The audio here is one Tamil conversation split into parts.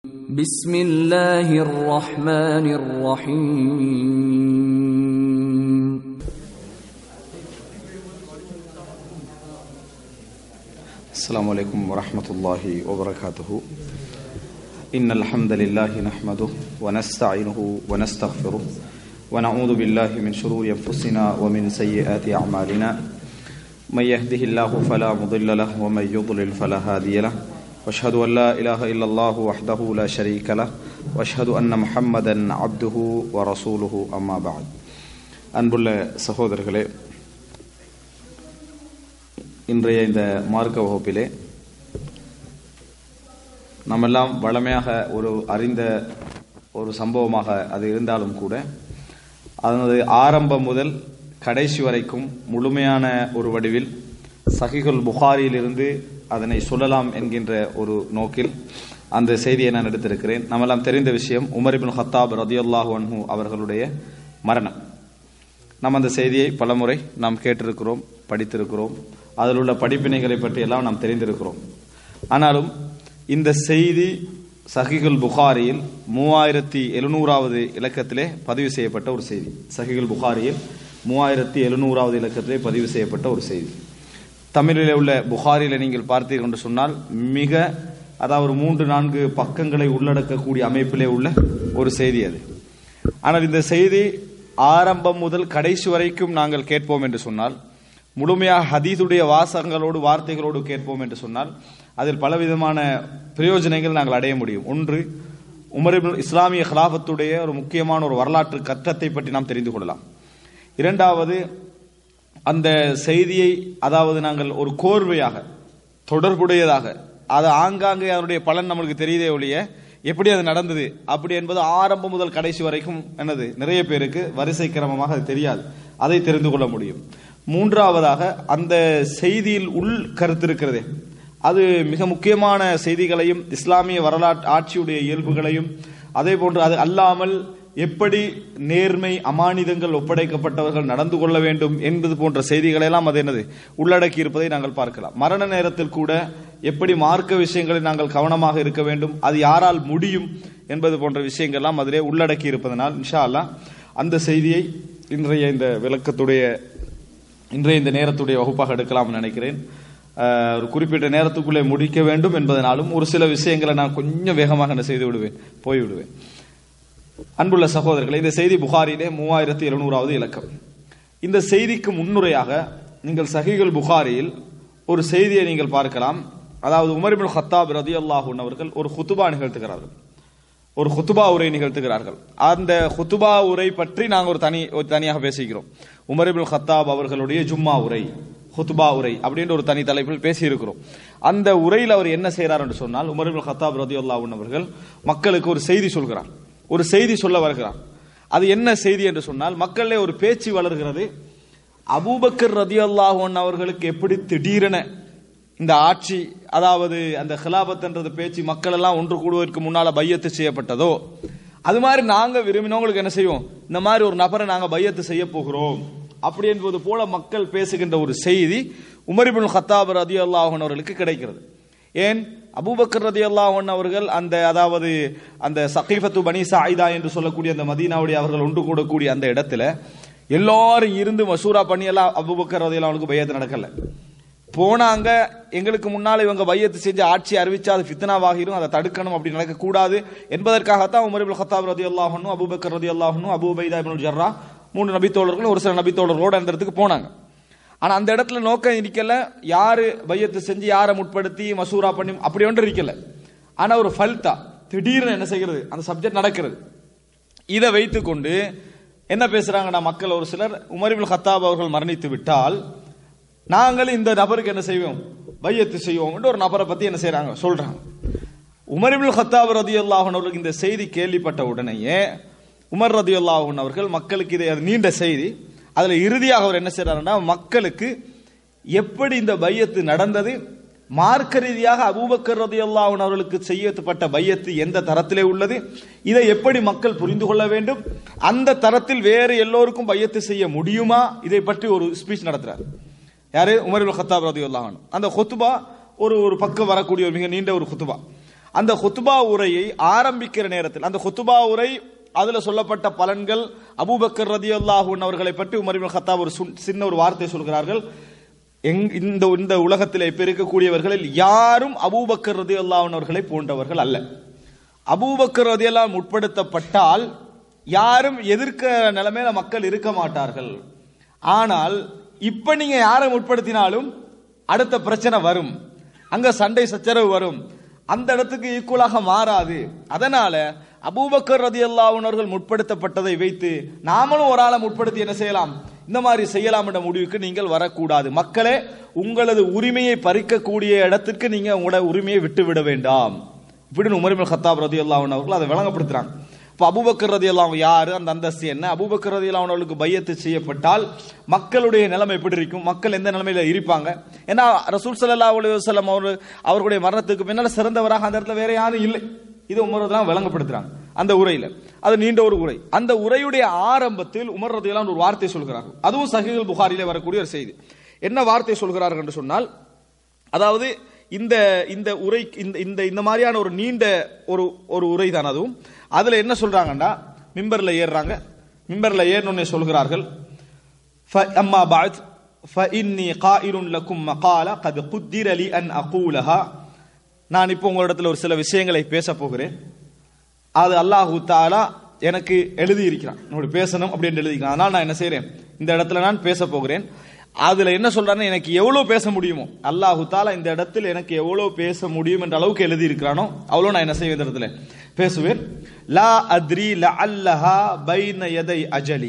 بسم الله الرحمن الرحيم السلام عليكم ورحمة الله وبركاته إن الحمد لله نحمده ونستعينه ونستغفره ونعوذ بالله من شرور أنفسنا ومن سيئات أعمالنا من يهده الله فلا مضل له ومن يضلل فلا هادي له واشهد أن لا إله إلا الله وحده لا شريك له واشهد أن محمدا عبده ورسوله أما بعد அன்புள்ள சகோதரர்களே இன்றைய இந்த மார்க்க வகுப்பிலே நம்மெல்லாம் வளமையாக ஒரு அறிந்த ஒரு சம்பவமாக அது இருந்தாலும் கூட அதனது ஆரம்பம் முதல் கடைசி வரைக்கும் முழுமையான ஒரு வடிவில் சஹிகுல் புகாரியிலிருந்து அதனை சொல்லலாம் என்கின்ற ஒரு நோக்கில் அந்த செய்தியை நான் எடுத்திருக்கிறேன் நம்மெல்லாம் தெரிந்த விஷயம் உமர் இபின் ஹத்தாப் ரதியுல்லாஹு அன்ஹு அவர்களுடைய மரணம் நாம் அந்த செய்தியை பலமுறை நாம் கேட்டிருக்கிறோம் படித்திருக்கிறோம் அதில் உள்ள படிப்பினைகளை பற்றி எல்லாம் நாம் தெரிந்திருக்கிறோம் ஆனாலும் இந்த செய்தி சஹிகுல் புகாரியில் மூவாயிரத்தி எழுநூறாவது இலக்கத்திலே பதிவு செய்யப்பட்ட ஒரு செய்தி சஹிகுல் புகாரியில் மூவாயிரத்தி எழுநூறாவது இலக்கத்திலே பதிவு செய்யப்பட்ட ஒரு செய்தி தமிழிலே உள்ள புகாரியில் நீங்கள் பார்த்தீர்கள் என்று சொன்னால் மிக அதாவது ஒரு மூன்று நான்கு பக்கங்களை உள்ளடக்கக்கூடிய அமைப்பிலே உள்ள ஒரு செய்தி அது ஆனால் இந்த செய்தி ஆரம்பம் முதல் கடைசி வரைக்கும் நாங்கள் கேட்போம் என்று சொன்னால் முழுமையாக ஹதீதுடைய வாசகங்களோடு வார்த்தைகளோடு கேட்போம் என்று சொன்னால் அதில் பலவிதமான பிரயோஜனங்கள் நாங்கள் அடைய முடியும் ஒன்று உமர் இப்னு இஸ்லாமிய ஹிலாபத்துடைய ஒரு முக்கியமான ஒரு வரலாற்று கட்டத்தை பற்றி நாம் தெரிந்து கொள்ளலாம் இரண்டாவது அந்த செய்தியை அதாவது நாங்கள் ஒரு கோர்வையாக தொடர்புடையதாக அது ஆங்காங்கே அதனுடைய பலன் நம்மளுக்கு தெரியுதே ஒழிய எப்படி அது நடந்தது அப்படி என்பது ஆரம்பம் முதல் கடைசி வரைக்கும் என்னது நிறைய பேருக்கு வரிசை கிரமமாக அது தெரியாது அதை தெரிந்து கொள்ள முடியும் மூன்றாவதாக அந்த செய்தியில் உள் கருத்து இருக்கிறதே அது மிக முக்கியமான செய்திகளையும் இஸ்லாமிய வரலாற்று ஆட்சியுடைய இயல்புகளையும் அதே போன்று அது அல்லாமல் எப்படி நேர்மை அமானிதங்கள் ஒப்படைக்கப்பட்டவர்கள் நடந்து கொள்ள வேண்டும் என்பது போன்ற செய்திகளை எல்லாம் அது என்னது உள்ளடக்கி இருப்பதை நாங்கள் பார்க்கலாம் மரண நேரத்தில் கூட எப்படி மார்க்க விஷயங்களில் நாங்கள் கவனமாக இருக்க வேண்டும் அது யாரால் முடியும் என்பது போன்ற விஷயங்கள் எல்லாம் அதிலே உள்ளடக்கி இருப்பதனால் இன்ஷா அல்லா அந்த செய்தியை இன்றைய இந்த விளக்கத்துடைய இன்றைய இந்த நேரத்துடைய வகுப்பாக எடுக்கலாம் நினைக்கிறேன் ஒரு குறிப்பிட்ட நேரத்துக்குள்ளே முடிக்க வேண்டும் என்பதனாலும் ஒரு சில விஷயங்களை நான் கொஞ்சம் வேகமாக என்ன செய்து விடுவேன் போய்விடுவேன் அன்புள்ள சகோதரர்களை இந்த செய்தி புகாரிலே மூவாயிரத்தி எழுநூறாவது இலக்கம் இந்த செய்திக்கு முன்னுரையாக நீங்கள் சஹிகுல் புகாரியில் ஒரு செய்தியை நீங்கள் பார்க்கலாம் அதாவது உமர்பின் ஹத்தாப் ரதி அல்லாஹூன் அவர்கள் ஒரு ஹுத்துபா நிகழ்த்துகிறார்கள் ஒரு ஹுத்துபா உரை நிகழ்த்துகிறார்கள் அந்த ஹுத்துபா உரை பற்றி நாங்கள் ஒரு தனி ஒரு தனியாக பேசிக்கிறோம் உமர்பின் ஹத்தாப் அவர்களுடைய ஜும்மா உரை ஹுத்துபா உரை அப்படின்ற ஒரு தனி தலைப்பில் பேசியிருக்கிறோம் அந்த உரையில் அவர் என்ன செய்கிறார் என்று சொன்னால் உமர்பின் ஹத்தாப் ரதி அல்லாஹூன் அவர்கள் மக்களுக்கு ஒரு செய்தி சொல்கிறார் ஒரு செய்தி சொல்ல வருகிறார் அது என்ன செய்தி என்று சொன்னால் மக்களே ஒரு பேச்சு வளர்கிறது அபூபக்கர் ரதி அல்லாஹன் அவர்களுக்கு எப்படி திடீரென இந்த ஆட்சி அதாவது அந்த ஹிலாபத்ன்றது பேச்சு மக்கள் எல்லாம் ஒன்று கூடுவதற்கு முன்னால பையத்து செய்யப்பட்டதோ அது மாதிரி நாங்க விரும்பினவங்களுக்கு என்ன செய்வோம் இந்த மாதிரி ஒரு நபரை நாங்க பையத்து செய்ய போகிறோம் அப்படி என்பது போல மக்கள் பேசுகின்ற ஒரு செய்தி உமரிபுல் ஹத்தாப் ரதி அல்லாஹன் அவர்களுக்கு கிடைக்கிறது ஏன் அபூபக்கர் ரதி அல்லாஹன் அவர்கள் அந்த அதாவது அந்த சகீஃபத்து பனி சாயிதா என்று சொல்லக்கூடிய அந்த மதீனாவுடைய அவர்கள் ஒன்று கூடக்கூடிய அந்த இடத்துல எல்லாரும் இருந்து மசூரா பண்ணி எல்லாம் அபூபக்கர் ரதி அவனுக்கு பையத்து நடக்கல போனாங்க எங்களுக்கு முன்னால் இவங்க பையத்து செஞ்சு ஆட்சி அறிவிச்சா அது ஃபித்னாவாகிரும் அதை தடுக்கணும் அப்படி நடக்கக்கூடாது என்பதற்காகத்தான் உமர் இபுல் ஹத்தாப் ரதி அல்லாஹனும் அபூபக்கர் ரதி அல்லாஹனும் அபூபைதா இபுல் ஜர்ரா மூன்று நபித்தோழர்கள் ஒரு சில நபித்தோழர்களோடு அந்த இடத்துக்கு போனாங்க ஆனா அந்த இடத்துல நோக்கம் இருக்கல யாரு பையத்து செஞ்சு யாரை முற்படுத்தி மசூரா பண்ணி அப்படி ஒன்று இருக்கல ஆனா ஒரு ஃபல்தா திடீர்னு என்ன செய்கிறது அந்த சப்ஜெக்ட் நடக்கிறது இதை வைத்துக்கொண்டு என்ன பேசுறாங்கன்னா மக்கள் ஒரு சிலர் உமரிபுல் ஹத்தாப் அவர்கள் மரணித்து விட்டால் நாங்கள் இந்த நபருக்கு என்ன செய்வோம் பையத்து செய்வோம் ஒரு நபரை பத்தி என்ன செய்யறாங்க சொல்றாங்க உமரிபுல் ஹத்தாப் ரதி அல்லாஹன் அவர்களுக்கு இந்த செய்தி கேள்விப்பட்ட உடனேயே உமர் ரதி அல்லாஹன் அவர்கள் மக்களுக்கு இதை நீண்ட செய்தி அதுல இறுதியாக அவர் என்ன செய்யறாருன்னா மக்களுக்கு எப்படி இந்த பையத்து நடந்தது மார்க்க ரீதியாக அபூபக்கர் ரதி அல்லாஹன் அவர்களுக்கு செய்யப்பட்ட பையத்து எந்த தரத்திலே உள்ளது இதை எப்படி மக்கள் புரிந்து கொள்ள வேண்டும் அந்த தரத்தில் வேறு எல்லோருக்கும் பையத்து செய்ய முடியுமா இதை பற்றி ஒரு ஸ்பீச் நடத்துறார் யாரு உமர் ஹத்தாப் ரதி அல்லாஹன் அந்த ஹொத்துபா ஒரு ஒரு பக்கம் வரக்கூடிய ஒரு மிக நீண்ட ஒரு குத்துபா அந்த ஹுத்துபா உரையை ஆரம்பிக்கிற நேரத்தில் அந்த ஹுத்துபா உரை அதுல சொல்லப்பட்ட பலன்கள் அபூபக்கர் ரதியல்லாஹு அவர்களை பற்றி உமர் இப்னு கத்தாப் ஒரு சுன்- சின்ன ஒரு வார்த்தை சொல்கிறார்கள் எங்- இந்த இந்த உலகத்தில் இப்ப இருக்கக்கூடியவர்களில் யாரும் அபூபக்கர் ரதியல்லாஹு அவர்களை போன்றவர்கள் அல்ல அபூபக்கர் ரதியல்லாம் உட்படுத்தப்பட்டால் யாரும் எதிர்க்க நிலைமையில மக்கள் இருக்க மாட்டார்கள் ஆனால் இப்ப நீங்க யாரை முற்படுத்தினாலும் அடுத்த பிரச்சனை வரும் அங்க சண்டை சச்சரவு வரும் அந்த இடத்துக்கு ஈக்குவலாக மாறாது அதனால அபூபக்கர் ரதி அவர்கள் முற்படுத்தப்பட்டதை வைத்து நாமளும் ஒரு ஆளை முற்படுத்தி என்ன செய்யலாம் இந்த மாதிரி செய்யலாம் என்ற முடிவுக்கு நீங்கள் வரக்கூடாது மக்களே உங்களது உரிமையை பறிக்கக்கூடிய இடத்திற்கு நீங்க உங்களோட உரிமையை விட்டு விட வேண்டாம் இப்படின்னு உமரிமல் ஹத்தாப் ரதி அவர்கள் அதை விளங்கப்படுத்துறாங்க இப்போ அபூபக்கர் ரதி யாரு அந்த அந்தஸ்து என்ன அபூபக்கர் ரதி அவர்களுக்கு பையத்து செய்யப்பட்டால் மக்களுடைய நிலைமை எப்படி இருக்கும் மக்கள் எந்த நிலைமையில இருப்பாங்க ஏன்னா ரசூல் ஸல்லல்லாஹு அலைஹி வஸல்லம் அவர் அவர்களுடைய மரணத்துக்கு பின்னால சிறந்தவராக அந்த இடத்துல வேற யாரும் இல்லை இது உமர் தான் விளங்கப்படுத்துறாங்க அந்த உரையில அது நீண்ட ஒரு உரை அந்த உரையுடைய ஆரம்பத்தில் உமர் ரதியெல்லாம் ஒரு வார்த்தை சொல்கிறார்கள் அதுவும் சஹீல் புகாரிலே வரக்கூடிய ஒரு செய்தி என்ன வார்த்தை சொல்கிறார்கள் என்று சொன்னால் அதாவது இந்த இந்த உரை இந்த இந்த இந்த மாதிரியான ஒரு நீண்ட ஒரு ஒரு உரை தான் அதுவும் அதுல என்ன சொல்றாங்கன்னா மிம்பர்ல ஏறுறாங்க மிம்பர்ல ஏறணும்னு சொல்கிறார்கள் أما بعد فإني قائل لكم مقالة قد قدر لي أن أقولها நான் இப்போ உங்களிடத்தில் ஒரு சில விஷயங்களை பேச போகிறேன் அது அல்லாஹு தாலா எனக்கு எழுதி இருக்கிறான் என்னோட பேசணும் அப்படின்னு எழுதிக்கிறான் அதனால் நான் என்ன செய்றேன் இந்த இடத்துல நான் பேச போகிறேன் அதுல என்ன சொல்றாருன்னு எனக்கு எவ்வளவு பேச முடியுமோ அல்லாஹு தாலா இந்த இடத்தில் எனக்கு எவ்வளவு பேச முடியும் என்ற அளவுக்கு எழுதி இருக்கிறானோ அவ்வளோ நான் என்ன செய்வேன் இந்த இடத்துல பேசுவேன் லா அத்ரி ல அல்லஹா பைன எதை அஜலி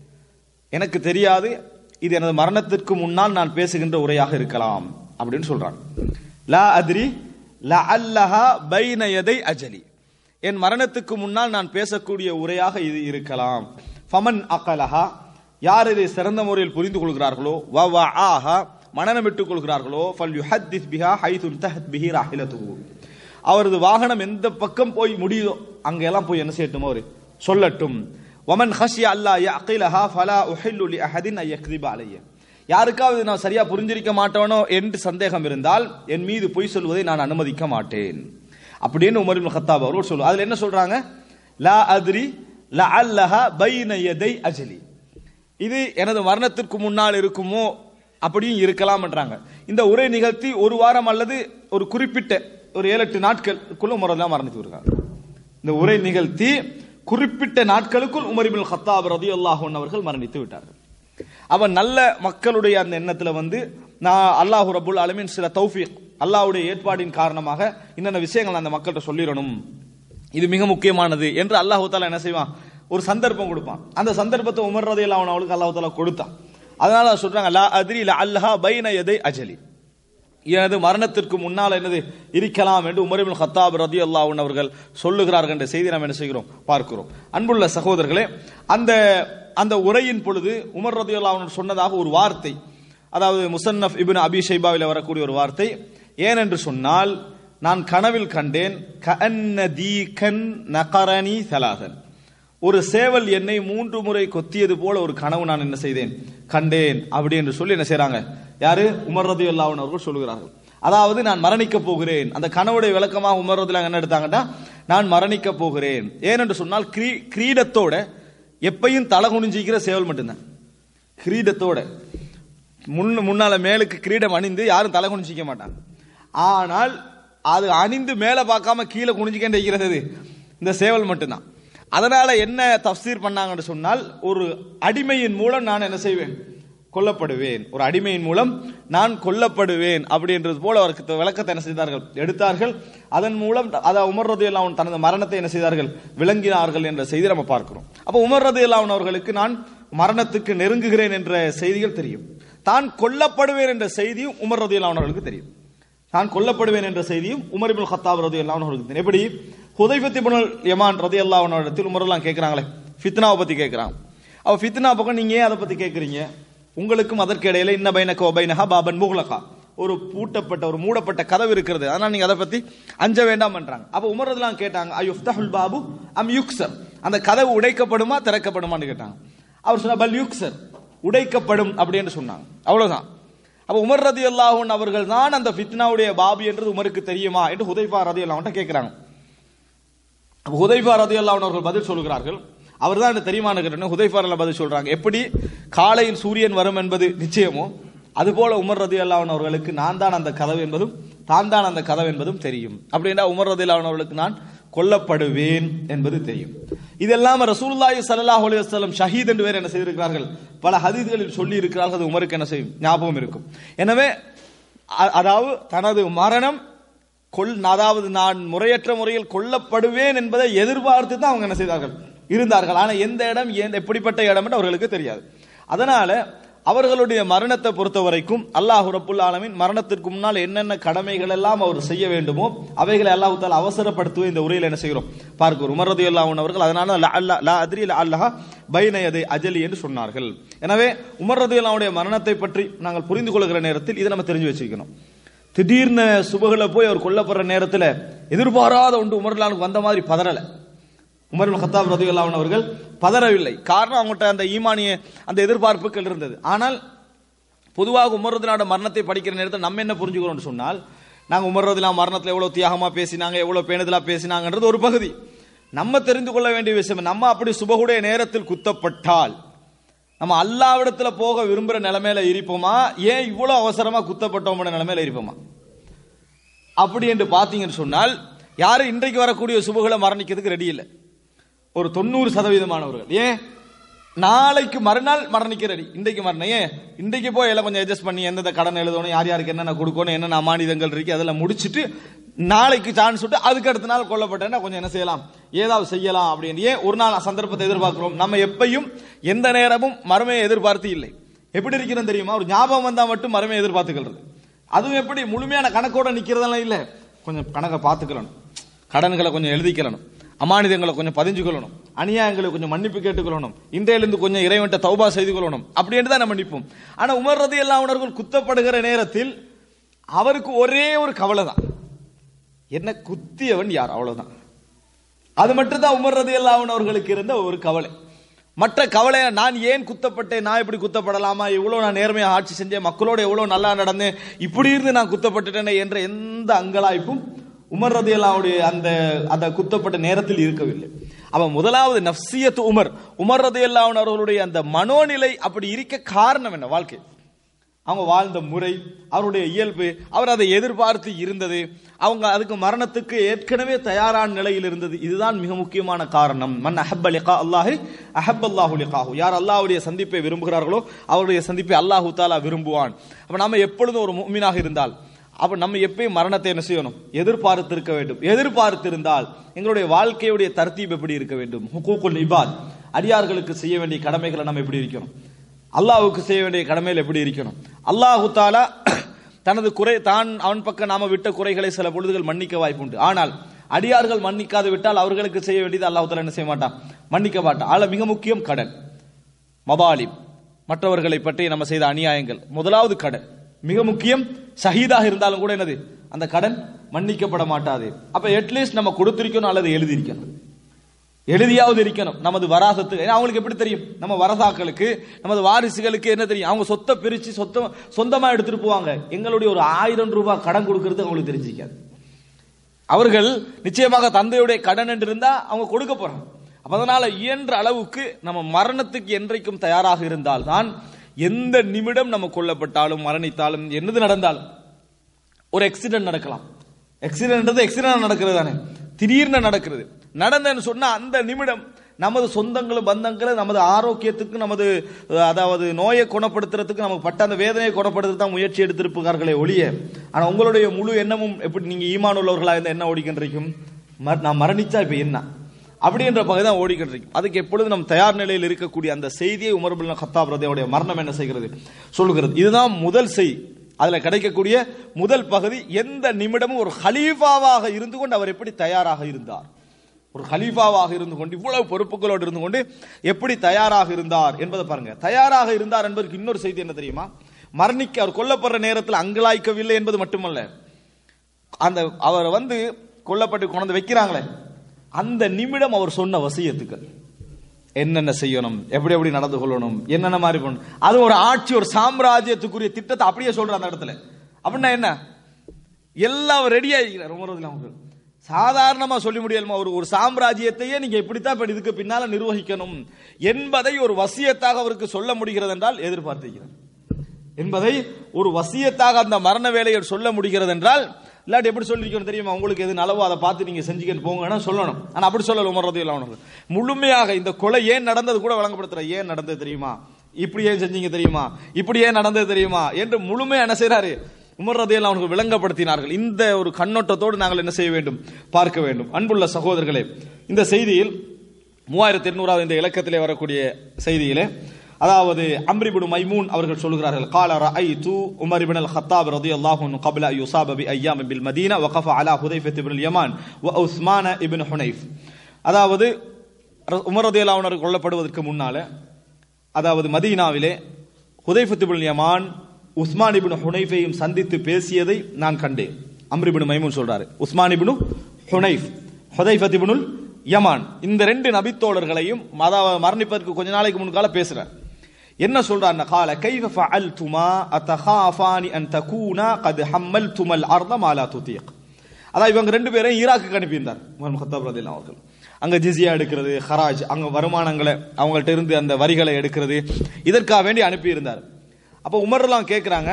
எனக்கு தெரியாது இது எனது மரணத்திற்கு முன்னால் நான் பேசுகின்ற உரையாக இருக்கலாம் அப்படின்னு சொல்றான் லா அத்ரி ல அல்லஹா பைன எதை அஜலி என் மரணத்துக்கு முன்னால் நான் பேசக்கூடிய உரையாக இது இருக்கலாம் ஃபமன் அகலஹா யார் இதை சிறந்த முறையில் புரிந்து கொள்கிறார்களோ வ வ ஆஹா மனநமிட்டுக் கொள்கிறார்களோ ஃபல் யுஹத்திஸ் பிஹா ஹைதுன் தஹத் பிஹி ராஹிலத்துஹு அவரது வாகனம் எந்த பக்கம் போய் முடியுதோ அங்கெல்லாம் போய் என்ன செய்யட்டும் அவரு சொல்லட்டும் வமன் ஹஷிய அல்லா யஅகிலஹா ஃபலா உஹில்லு லி அஹதின் ஐ யக்திப அலைய யாருக்காவது நான் சரியா புரிஞ்சிருக்க மாட்டேனோ என்று சந்தேகம் இருந்தால் என் மீது பொய் சொல்வதை நான் அனுமதிக்க மாட்டேன் அப்படின்னு உமர் இப்னு கத்தாப் அவர்கள் சொல்லுவாங்க அதுல என்ன சொல்றாங்க லா அத்ரி லஅல்லஹா பைன யதை அஜலி இது எனது மரணத்திற்கு முன்னால் இருக்குமோ அப்படியும் இருக்கலாம்ன்றாங்க இந்த உரை நிகழ்த்தி ஒரு வாரம் அல்லது ஒரு குறிப்பிட்ட ஒரு ஏழு எட்டு நாட்களுக்குள்ள உமரெல்லாம் மரணித்து வருகிறாங்க இந்த உரை நிகழ்த்தி குறிப்பிட்ட நாட்களுக்குள் உமர் இப்னு கத்தாப் ரதியல்லாஹு அன்ஹு அவர்கள் மரணித்து விட்டார்கள் அவன் நல்ல மக்களுடைய அந்த எண்ணத்துல வந்து நான் அல்லாஹு ரபுல் அலமின் சில தௌஃபீக் அல்லாஹ்வுடைய ஏற்பாடின் காரணமாக இன்னென்ன விஷயங்கள் அந்த மக்கள்கிட்ட சொல்லிடணும் இது மிக முக்கியமானது என்று அல்லாஹு தாலா என்ன செய்வான் ஒரு சந்தர்ப்பம் கொடுப்பான் அந்த சந்தர்ப்பத்தை உமர் ரதையில் அவன் அவளுக்கு அல்லாஹு தாலா கொடுத்தான் அதனால சொல்றாங்க லா அத்ரி ல அல்லஹா பைன எதை அஜலி எனது மரணத்திற்கு முன்னால் என்னது இருக்கலாம் என்று உமர் இப்னு கத்தாப் ரதி அல்லாஹ் அவர்கள் சொல்லுகிறார்கள் என்ற செய்தி நாம் என்ன செய்கிறோம் பார்க்கிறோம் அன்புள்ள சகோதரர்களே அந்த அந்த உரையின் பொழுது உமர் ரதி அல்லாஹ் சொன்னதாக ஒரு வார்த்தை அதாவது முசன்னஃப் இப்னு அபி ஷைபாவில் வரக்கூடிய ஒரு வார்த்தை ஏனென்று சொன்னால் நான் கனவில் கண்டேன் கஅன்ன தீகன் நகரணி சலாசன் ஒரு சேவல் என்னை மூன்று முறை கொத்தியது போல ஒரு கனவு நான் என்ன செய்தேன் கண்டேன் அப்படி என்று சொல்லி என்ன செய்றாங்க யாரு உமர் ரதி அவர்கள் சொல்லுகிறார்கள் அதாவது நான் மரணிக்க போகிறேன் அந்த கனவுடைய விளக்கமாக உமர் ரதி என்ன எடுத்தாங்கன்னா நான் மரணிக்க போகிறேன் ஏனென்று சொன்னால் கிரீ கிரீடத்தோட எப்பையும் தலை குனிஞ்சிக்கிற சேவல் மட்டும்தான் கிரீடத்தோட முன் முன்னால மேலுக்கு கிரீடம் அணிந்து யாரும் தலை குனிஞ்சிக்க மாட்டாங்க ஆனால் அது அணிந்து மேலே பார்க்காம கீழே குனிஞ்சிக்கிட்டு இருக்கிறது இந்த சேவல் மட்டும்தான் அதனால என்ன தஃசீர் பண்ணாங்கன்னு சொன்னால் ஒரு அடிமையின் மூலம் நான் என்ன செய்வேன் கொல்லப்படுவேன் ஒரு அடிமையின் மூலம் நான் கொல்லப்படுவேன் அப்படின்றது போல அவருக்கு விளக்கத்தை என்ன செய்தார்கள் எடுத்தார்கள் அதன் மூலம் அதை உமர் ரதி அல்லாஹ் தனது மரணத்தை என்ன செய்தார்கள் விளங்கினார்கள் என்ற செய்தி நம்ம பார்க்கிறோம் அப்போ உமர் ரதி அல்லாஹ் அவர்களுக்கு நான் மரணத்துக்கு நெருங்குகிறேன் என்ற செய்திகள் தெரியும் தான் கொல்லப்படுவேன் என்ற செய்தியும் உமர் ரதி அல்லாஹ் அவர்களுக்கு தெரியும் நான் கொல்லப்படுவேன் என்ற செய்தியும் உமர் இப்னு கத்தாப் ரதி அல்லாஹ் அவர்களுக்கு தெரியும் எப்படி ஹுதைஃபத் இப்னு யமான் ரதி அல்லாஹ் இடத்தில் உமர் எல்லாம் கேட்கறாங்களே ஃபித்னாவை பத்தி கேட்கறாங்க அவ ஃபித்னா பக்கம் நீங்க ஏன் அதை பத்தி கேட்கறீங்க உங்களுக்கும் அதற்கு இடையில இன்ன பைனக்கோ பைனஹா பாபன் முகுலகா ஒரு பூட்டப்பட்ட ஒரு மூடப்பட்ட கதவு இருக்கிறது அதனால நீங்க அதை பத்தி அஞ்ச வேண்டாம் பண்றாங்க அப்ப உமர் எல்லாம் கேட்டாங்க அயுஃப்தஹுல் பாபு அம் யுக்சர் அந்த கதவு உடைக்கப்படுமா திறக்கப்படுமான்னு கேட்டாங்க அவர் சொன்னா பல் யுக்சர் உடைக்கப்படும் அப்படின்னு சொன்னாங்க அவ்வளவுதான் அப்ப உமர் ரதி அல்லாஹன் அவர்கள் தான் அந்த ஃபித்னாவுடைய பாபி என்றது உமருக்கு தெரியுமா என்று ஹுதைஃபா ரதி அல்லாஹ்ட்ட கேட்கிறாங்க அப்ப ஹுதைஃபா ரதி அல்லாஹன் அவர்கள் பதில் சொல்கிறார்கள் அவர் தான் எனக்கு தெரியுமான்னு கேட்டேன் ஹுதைஃபா ரலியல்லாஹு பதில் சொல்றாங்க எப்படி காலையில் சூரியன் வரும் என்பது நிச்சயமோ அதுபோல உமர் ரதி அல்லாஹன் அவர்களுக்கு நான் தான் அந்த கதவு என்பதும் தான் தான் அந்த கதவு என்பதும் தெரியும் அப்படின்னா உமர் ரதி அல்லாஹன் அவர்களுக்கு நான் கொல்லப்படுவேன் என்பது தெரியும் இதெல்லாம் ரசூலுல்லாஹி ஸல்லல்லாஹு அலைஹி வஸல்லம் ஷஹீத் என்று வேறு என்ன செய்திருக்கிறார்கள் பல ஹதீஸ்களில் சொல்லி இருக்கிறார்கள் அது உமருக்கு என்ன செய்யும் ஞாபகம் இருக்கும் எனவே அ- அதாவது தனது மரணம் கொல் அதாவது நான் முறையற்ற முறையில் கொல்லப்படுவேன் என்பதை எதிர்பார்த்து தான் அவங்க என்ன செய்தார்கள் இருந்தார்கள் ஆனா எந்த இடம் எந்த- எப்படிப்பட்ட இடம் என்று அவர்களுக்கு தெரியாது அதனால அவர்களுடைய மரணத்தை பொறுத்த வரைக்கும் அல்லாஹ் ரப்புல் ஆலமீன் மரணத்திற்கு முன்னால் என்னென்ன கடமைகள் எல்லாம் அவர் செய்ய வேண்டுமோ அவைகளை அல்லாஹ் தால அவசரப்படுத்துவ இந்த உரையில் என்ன செய்கிறோம் பார்க்கிறோம் உமர் ரதியல்லாஹு அன்ஹு அவர்கள் அதனால லா அல்லா லா அத்ரி லா அல்லஹா பைனயதை அஜலி என்று சொன்னார்கள் எனவே உமர் ரதியல்லாஹுடைய மரணத்தை பற்றி நாங்கள் புரிந்து கொள்கிற நேரத்தில் இதை நம்ம தெரிஞ்சு வச்சுக்கணும் திடீர்னு சுபகுல போய் அவர் கொல்லப்படுற நேரத்தில் எதிர்பாராத ஒன்று உமர்லானுக்கு வந்த மாதிரி பதறல உமர் இப்னு கத்தாப் ரதியுல்லாஹு அன்ஹு அவர்கள் பதறவில்லை காரணம் அவங்ககிட்ட அந்த ஈமானிய அந்த எதிர்பார்ப்புகள் இருந்தது ஆனால் பொதுவாக உமர் ரதிலான மரணத்தை படிக்கிற நேரத்தில் நம்ம என்ன புரிஞ்சுக்கிறோம்னு சொன்னால் நாங்க உமர் ரதிலா மரணத்தில் எவ்வளவு தியாகமா பேசினாங்க எவ்வளவு பேணுதலா பேசினாங்கன்றது ஒரு பகுதி நம்ம தெரிந்து கொள்ள வேண்டிய விஷயம் நம்ம அப்படி சுபகுடைய நேரத்தில் குத்தப்பட்டால் நம்ம அல்லாவிடத்துல போக விரும்புற நிலைமையில இருப்போமா ஏன் இவ்வளவு அவசரமா குத்தப்பட்டோம்ன்ற நிலைமையில இருப்போமா அப்படி என்று பார்த்தீங்கன்னு சொன்னால் யாரும் இன்றைக்கு வரக்கூடிய சுபுகளை மரணிக்கிறதுக்கு ரெடி இல்லை ஒரு தொண்ணூறு சதவீதமானவர்கள் ஏன் நாளைக்கு மறுநாள் மரணிக்க ரெடி இன்றைக்கு மரணம் ஏன் இன்றைக்கு போய் எல்லாம் கொஞ்சம் அட்ஜஸ்ட் பண்ணி எந்தெந்த கடன் எழுதணும் யார் யாருக்கு என்னென்ன கொடுக்கணும் என்னென்ன அமானிதங்கள் இருக்கு அதெல்லாம் முடிச்சிட்டு நாளைக்கு சான்ஸ் விட்டு அதுக்கு அடுத்த நாள் கொல்லப்பட்டேன்னா கொஞ்சம் என்ன செய்யலாம் ஏதாவது செய்யலாம் அப்படின்னு ஏன் ஒரு நாள் சந்தர்ப்பத்தை எதிர்பார்க்கிறோம் நம்ம எப்பையும் எந்த நேரமும் மறுமையை எதிர்பார்த்து இல்லை எப்படி இருக்கிறோம் தெரியுமா ஒரு ஞாபகம் வந்தா மட்டும் மறுமையை எதிர்பார்த்துக்கிறது அதுவும் எப்படி முழுமையான கணக்கோட நிக்கிறதெல்லாம் இல்ல கொஞ்சம் கணக்கை பார்த்துக்கலாம் கடன்களை கொஞ்சம் எழுதிக்கலாம் அமானிதங்களை கொஞ்சம் பதிஞ்சு கொள்ளணும் அநியாயங்களை கொஞ்சம் மன்னிப்பு கேட்டுக்கொள்ளணும் இன்றையிலிருந்து கொஞ்சம் இறைவன்ட்ட தௌபா செய்து கொள்ளணும் அப்படின்னு தான் நம்ம நிற்போம் ஆனா உமர் ரதி எல்லா உணர்கள் குத்தப்படுகிற நேரத்தில் அவருக்கு ஒரே ஒரு கவலை தான் என்ன குத்தியவன் யார் அவ்வளவுதான் அது மட்டும் தான் உமர் ரதி அவர்களுக்கு இருந்த ஒரு கவலை மற்ற கவலை நான் ஏன் குத்தப்பட்டேன் நான் இப்படி குத்தப்படலாமா இவ்வளவு நான் நேர்மையா ஆட்சி செஞ்சேன் மக்களோட எவ்வளவு நல்லா நடந்தேன் இப்படி இருந்து நான் குத்தப்பட்டுட்டேனே என்ற எந்த அங்கலாய்ப்பும் உமர் ரதி அந்த அந்த குத்தப்பட்ட நேரத்தில் இருக்கவில்லை அவன் முதலாவது நப்சியத்து உமர் உமர் ரதி அவர்களுடைய அந்த மனோநிலை அப்படி இருக்க காரணம் என்ன வாழ்க்கை அவங்க வாழ்ந்த முறை அவருடைய இயல்பு அவர் அதை எதிர்பார்த்து இருந்தது அவங்க அதுக்கு மரணத்துக்கு ஏற்கனவே தயாரான நிலையில் இருந்தது இதுதான் மிக முக்கியமான காரணம் மன் அஹப்ப லிகா அல்லாஹி அஹப் அல்லாஹு லிகாஹு யார் அல்லாஹ்வுடைய சந்திப்பை விரும்புகிறார்களோ அவருடைய சந்திப்பை அல்லாஹு தாலா விரும்புவான் அப்ப நாம எப்பொழுதும் ஒரு முஃமினாக இருந்தால் அப்ப நம்ம எப்பயும் மரணத்தை என்ன செய்யணும் எதிர்பார்த்து இருக்க வேண்டும் எதிர்பார்த்திருந்தால் எங்களுடைய வாழ்க்கையுடைய தர்த்தீப் எப்படி இருக்க வேண்டும் ஹுகூக்குல் இபாத் அடியார்களுக்கு செய்ய வேண்டிய கடமைகளை நம்ம எப்படி இருக்கணும் அல்லாஹ்வுக்கு செய்ய வேண்டிய கடமையில் எப்படி இருக்கணும் அல்லாஹு தாலா தனது குறை தான் அவன் பக்கம் நாம விட்ட குறைகளை சில பொழுதுகள் மன்னிக்க வாய்ப்புண்டு ஆனால் அடியார்கள் மன்னிக்காது விட்டால் அவர்களுக்கு செய்ய வேண்டியது அல்லாஹு தாலா என்ன செய்ய மாட்டான் மன்னிக்க மாட்டான் ஆல மிக முக்கியம் கடன் மபாலிம் மற்றவர்களை பற்றி நம்ம செய்த அநியாயங்கள் முதலாவது கடன் மிக முக்கியம் ஷஹீதாக இருந்தாலும் கூட என்னது அந்த கடன் மன்னிக்கப்பட மாட்டாது அப்ப அட்லீஸ்ட் நம்ம கொடுத்திருக்கணும் அல்லது எழுதியிருக்கணும் எழுதியாவது இருக்கணும் நமது வராசத்து ஏன்னா அவங்களுக்கு எப்படி தெரியும் நம்ம வரசாக்களுக்கு நமது வாரிசுகளுக்கு என்ன தெரியும் அவங்க சொத்தை பிரிச்சு சொத்த சொந்தமா எடுத்துட்டு போவாங்க எங்களுடைய ஒரு ஆயிரம் ரூபாய் கடன் கொடுக்கறது அவங்களுக்கு தெரிஞ்சிக்காது அவர்கள் நிச்சயமாக தந்தையுடைய கடன் என்று இருந்தா அவங்க கொடுக்க போறாங்க அப்ப அதனால இயன்ற அளவுக்கு நம்ம மரணத்துக்கு என்றைக்கும் தயாராக இருந்தால் தான் எந்த நிமிடம் நம்ம கொல்லப்பட்டாலும் மரணித்தாலும் என்னது நடந்தாலும் ஒரு ஆக்சிடென்ட் நடக்கலாம் ஆக்சிடென்ட் ஆக்சிடென்ட் நடக்கிறது தானே திடீர்னு நடக்கிறது நடந்தேன்னு சொன்னா அந்த நிமிடம் நமது சொந்தங்களும் பந்தங்களும் நமது ஆரோக்கியத்துக்கு நமது அஹ், அதாவது நோயை குணப்படுத்துறதுக்கு நமக்கு பட்ட அந்த வேதனையை குணப்படுத்துறது தான் முயற்சி எடுத்திருப்பார்களே ஒழிய ஆனா உங்களுடைய முழு எண்ணமும் எப்படி நீங்க ஈமான் உள்ளவர்களா இருந்தா என்ன ஓடிக்கின்றிருக்கும் ம- நான் மரணிச்சா இப்ப என்ன அப்படின்ற பகுதி தான் ஓடிக்கின்றிருக்கும் அதுக்கு எப்பொழுது நம் தயார் நிலையில் இருக்கக்கூடிய அந்த செய்தியை உமர்புல் ஹத்தாப் ரதையுடைய மரணம் என்ன செய்கிறது சொல்லுகிறது இதுதான் முதல் செய் அதுல கிடைக்கக்கூடிய முதல் பகுதி எந்த நிமிடமும் ஒரு ஹலீஃபாவாக இருந்து கொண்டு அவர் எப்படி தயாராக இருந்தார் ஒரு ஹலீஃபாவாக இருந்து கொண்டு இவ்வளவு பொறுப்புகளோடு இருந்து கொண்டு எப்படி தயாராக இருந்தார் என்பதை பாருங்க தயாராக இருந்தார் என்பதற்கு இன்னொரு செய்தி என்ன தெரியுமா மரணிக்க அவர் கொல்லப்படுற நேரத்தில் அங்கலாய்க்கவில்லை என்பது மட்டுமல்ல அந்த அவர் வந்து கொல்லப்பட்டு கொண்டு வந்து வைக்கிறாங்களே அந்த நிமிடம் அவர் சொன்ன வசியத்துக்கள் என்னென்ன செய்யணும் எப்படி எப்படி நடந்து கொள்ளணும் என்னென்ன மாதிரி பண்ணணும் அது ஒரு ஆட்சி ஒரு சாம்ராஜ்யத்துக்குரிய திட்டத்தை அப்படியே சொல்ற அந்த இடத்துல அப்படின்னா என்ன எல்லாம் ரெடி ஆகிக்கிறார் உமர் ரலியல்லாஹு அன்ஹு. சாதாரணமா சொல்லி முடியலுமா ஒரு ஒரு சாம்ராஜ்யத்தையே நீங்க இப்படித்தான் இப்ப இதுக்கு பின்னால நிர்வகிக்கணும் என்பதை ஒரு வசியத்தாக அவருக்கு சொல்ல முடிகிறது என்றால் எதிர்பார்த்திருக்கிறார் என்பதை ஒரு வசியத்தாக அந்த மரண வேலையை சொல்ல முடிகிறது என்றால் இல்லாட்டி எப்படி சொல்லிருக்கணும் தெரியுமா உங்களுக்கு எது நலவோ அதை பார்த்து நீங்க செஞ்சுக்கிட்டு போங்கன்னா சொல்லணும் ஆனா அப்படி சொல்லல உமர் ரதியல்லாஹு அன்ஹு. முழுமையாக இந்த கொலை ஏன் நடந்தது கூட வழங்கப்படுத்துற ஏன் நடந்தது தெரியுமா இப்படி ஏன் செஞ்சீங்க தெரியுமா இப்படி ஏன் நடந்தது தெரியுமா என்று முழுமையா என்ன செய்றாரு உமர் ரதியல்லாஹு அவர்கள் விளங்கப்படுத்தினார்கள் இந்த ஒரு கண்ணோட்டத்தோடு நாங்கள் என்ன செய்ய வேண்டும் பார்க்க வேண்டும் அன்புள்ள சகோதரர்களே இந்த செய்தியில் மூவாயிரத்தி எண்ணூறாவது இந்த இலக்கத்திலே வரக்கூடிய செய்தியிலே அதாவது அம்ரிபுடு மைமூன் அவர்கள் சொல்கிறார்கள் قال رأيت عمر بن الخطاب رضي الله عنه قبل أن يصاب بأيام بالمدينة وقف على حذيفة بن اليمان وعثمان بن حنيف அதாவது உமர் ரதியல்லாஹு அன்ஹு கொல்லப்படுவதற்கு முன்னால அதாவது மதீனாவிலே ஹுதைஃபத் இப்னு யமான் உஸ்மான் இப்னு ஹுனைஃபையும் சந்தித்து பேசியதை நான் கண்டேன் அம்ர் இப்னு மைமூன் சொல்றாரு உஸ்மான் இப்னு ஹுனைஃப் ஹுதைஃபத் இப்னுல் யமான் இந்த ரெண்டு நபித்தோழர்களையும் மத மரணிப்பதற்கு கொஞ்ச நாளைக்கு முன்கால பேசுறார் என்ன சொல்றாருன்னா கால கைஃப ஃபஅல்துமா அத்தகாஃபானி அன் தகூனா கத் ஹம்மல்துமல் அர்த மாலா துதீக் அதான் இவங்க ரெண்டு பேரையும் ஈராக்குக்கு அனுப்பியிருந்தார் முகமது கத்தாப் ரதியல்லாஹு அவர்கள் அங்க ஜிசியா எடுக்கிறது ஹராஜ் அங்க வருமானங்களை அவங்கள்ட்ட இருந்து அந்த வரிகளை எடுக்கிறது இதற்காக வேண்டி அனுப்பியிருந்தார் அப்ப உமர்லாம் கேட்கிறாங்க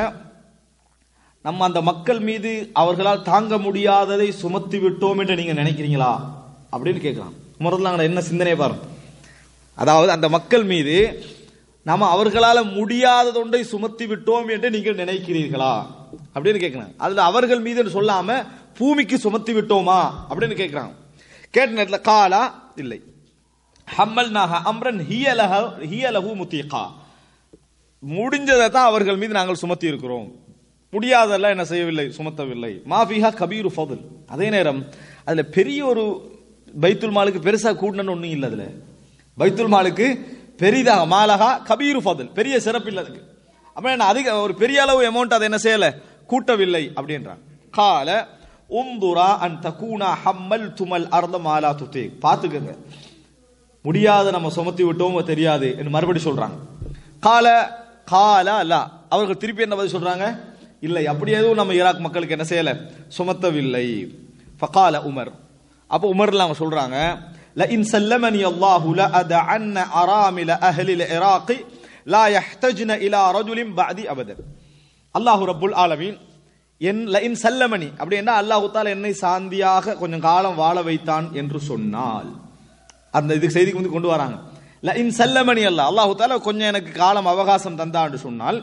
நம்ம அந்த மக்கள் மீது அவர்களால் தாங்க முடியாததை சுமத்தி விட்டோம் என்று நீங்க நினைக்கிறீங்களா அப்படின்னு கேட்கிறான் உமர்லாம் என்ன சிந்தனை பாருங்க அதாவது அந்த மக்கள் மீது நாம அவர்களால முடியாததொன்றை சுமத்தி விட்டோம் என்று நீங்கள் நினைக்கிறீர்களா அப்படின்னு கேட்கிறாங்க அதுல அவர்கள் மீது சொல்லாம பூமிக்கு சுமத்தி விட்டோமா அப்படின்னு கேட்கிறாங்க கேட்ட நேரத்தில் காலா இல்லை ஹம்மல் நாக அம்ரன் ஹியலஹ ஹியலஹு முத்தீகா முடிஞ்சதை தான் அவர்கள் மீது நாங்கள் சுமத்தி இருக்கிறோம் முடியாதெல்லாம் என்ன செய்யவில்லை சுமத்தவில்லை மாஃபிஹா கபீரு ஃபதுல் அதே நேரம் அதுல பெரிய ஒரு பைத்துல் மாலுக்கு பெருசா கூட்டணும்னு ஒண்ணும் இல்லை அதுல பைத்துல் மாலுக்கு பெரிதாக மாலகா கபீரு ஃபதுல் பெரிய சிறப்பு இல்லை அதுக்கு அப்ப என்ன அதிக ஒரு பெரிய அளவு அமௌண்ட் அதை என்ன செய்யல கூட்டவில்லை அப்படின்றான் கால உந்துரா அன் தகூனா ஹம்மல் துமல் அர்ந்த மாலா துத்தே பாத்துக்கங்க முடியாத நம்ம சுமத்தி விட்டோம் தெரியாது என்று மறுபடி சொல்றாங்க கால கால அல்ல அவர்கள் திருப்பி என்ன பதில் சொல்றாங்க இல்லை அப்படி எதுவும் நம்ம ஈராக் மக்களுக்கு என்ன செய்யல சுமத்தவில்லை ஃபகால உமர் அப்போ உமர்ல அவங்க சொல்றாங்க لئن سلمني الله لأدعن أرامل أهل العراق لا يحتجن إلى رجل بعدي أبدا அல்லாஹு ரப்புல் ஆலமீன் என் லஇன் சல்லமணி அப்படி என்ன அல்லாஹு தால என்னை சாந்தியாக கொஞ்சம் காலம் வாழ வைத்தான் என்று சொன்னால் அந்த இதுக்கு செய்திக்கு வந்து கொண்டு வராங்க லஇன் சல்லமணி அல்ல அல்லாஹு தால கொஞ்சம் எனக்கு காலம் அவகாசம் தந்தான்னு சொன்னால்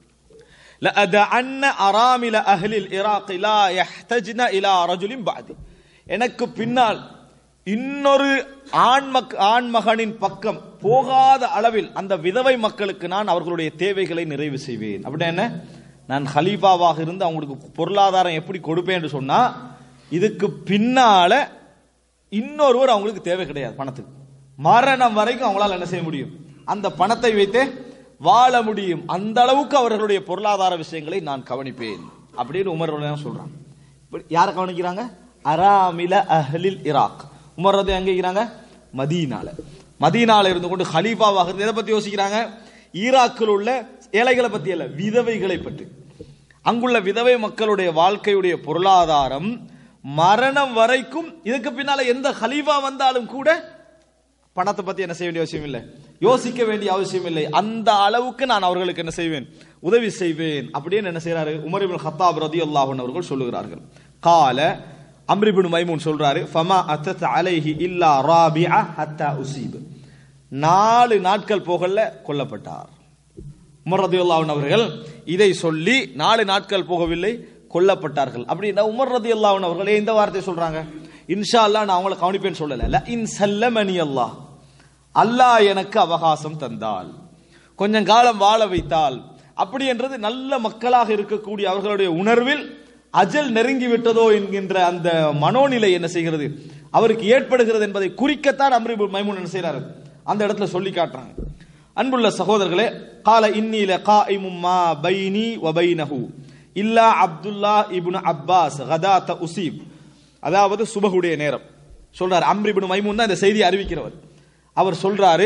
لأدعن أرامل أهل العراق لا يحتجن إلى رجل بعدي எனக்கு பின்னால் இன்னொரு ஆண் மக் ஆண் மகனின் பக்கம் போகாத அளவில் அந்த விதவை மக்களுக்கு நான் அவர்களுடைய தேவைகளை நிறைவு செய்வேன் அப்படின்னா என்ன நான் ஹலீஃபாவாக இருந்து அவங்களுக்கு பொருளாதாரம் எப்படி கொடுப்பேன் என்று சொன்னா இதுக்கு பின்னால இன்னொருவர் அவங்களுக்கு தேவை கிடையாது பணத்துக்கு மரணம் வரைக்கும் அவங்களால என்ன செய்ய முடியும் அந்த பணத்தை வைத்தே வாழ முடியும் அந்த அளவுக்கு அவர்களுடைய பொருளாதார விஷயங்களை நான் கவனிப்பேன் அப்படின்னு உமர் ரலியல்லாஹு சொல்றாங்க இப்ப யாரை கவனிக்கிறாங்க அராமில அஹ்லில் இராக் உமர் ரதி எங்க இருக்கிறாங்க மதீனால மதீனால இருந்து கொண்டு ஹலீஃபாவாக இருந்து எதை பத்தி யோசிக்கிறாங்க ஈராக்கில் உள்ள ஏழைகளை பத்தி அல்ல விதவைகளை பற்றி அங்குள்ள விதவை மக்களுடைய வாழ்க்கையுடைய பொருளாதாரம் மரணம் வரைக்கும் இதுக்கு பின்னால எந்த ஹலீஃபா வந்தாலும் கூட பணத்தை பத்தி என்ன செய்ய வேண்டிய அவசியம் இல்லை யோசிக்க வேண்டிய அவசியம் இல்லை அந்த அளவுக்கு நான் அவர்களுக்கு என்ன செய்வேன் உதவி செய்வேன் அப்படின்னு என்ன செய்யறாரு உமர் இப்னு ஹத்தாப் ரதியல்லாஹு அன்ஹு அவர்கள் சொல்லுகிறார்கள் கால அம்ர் இப்னு மைமூன் சொல்றாரு ஃபமா அத்தத் அலைஹி இல்லா ராபிஅ ஹத்தா உசீப் நாலு நாட்கள் போகல கொல்லப்பட்டார் உமர் ரதியுல்லாஹு அன்ஹு அவர்கள் இதை சொல்லி நாலு நாட்கள் போகவில்லை கொல்லப்பட்டார்கள் அப்படின்னா உமர் ரதியுல்லாஹு அன்ஹு அவர்களே இந்த வார்த்தை சொல்றாங்க இன்ஷா அல்லாஹ் நான் அவங்களை கவனிப்பேன்னு சொல்லல ல இன் சல்லமனி அல்லாஹ் அல்லாஹ் எனக்கு அவகாசம் தந்தால் கொஞ்சம் காலம் வாழ வைத்தால் அப்படி என்றது நல்ல மக்களாக இருக்கக்கூடிய அவர்களுடைய உணர்வில் அஜல் நெருங்கி விட்டதோ என்கின்ற அந்த மனோநிலை என்ன செய்கிறது அவருக்கு ஏற்படுகிறது என்பதை குறிக்கத்தான் அம்ரி மைமூன் என்ன செய்யறாரு அந்த இடத்துல சொல்லி காட்டுறாங்க அன்புள்ள சகோதரர்களே கால இன்னில காயிமும் மா பைனி வபைனஹு இல்லா அப்துல்லா இப்னு அப்பாஸ் கதாத்த உசீப் அதாவது சுபகுடைய நேரம் சொல்றார் அம்ரி இப்னு மைமூன் தான் இந்த செய்தியை அறிவிக்கிறவர் அவர் சொல்றாரு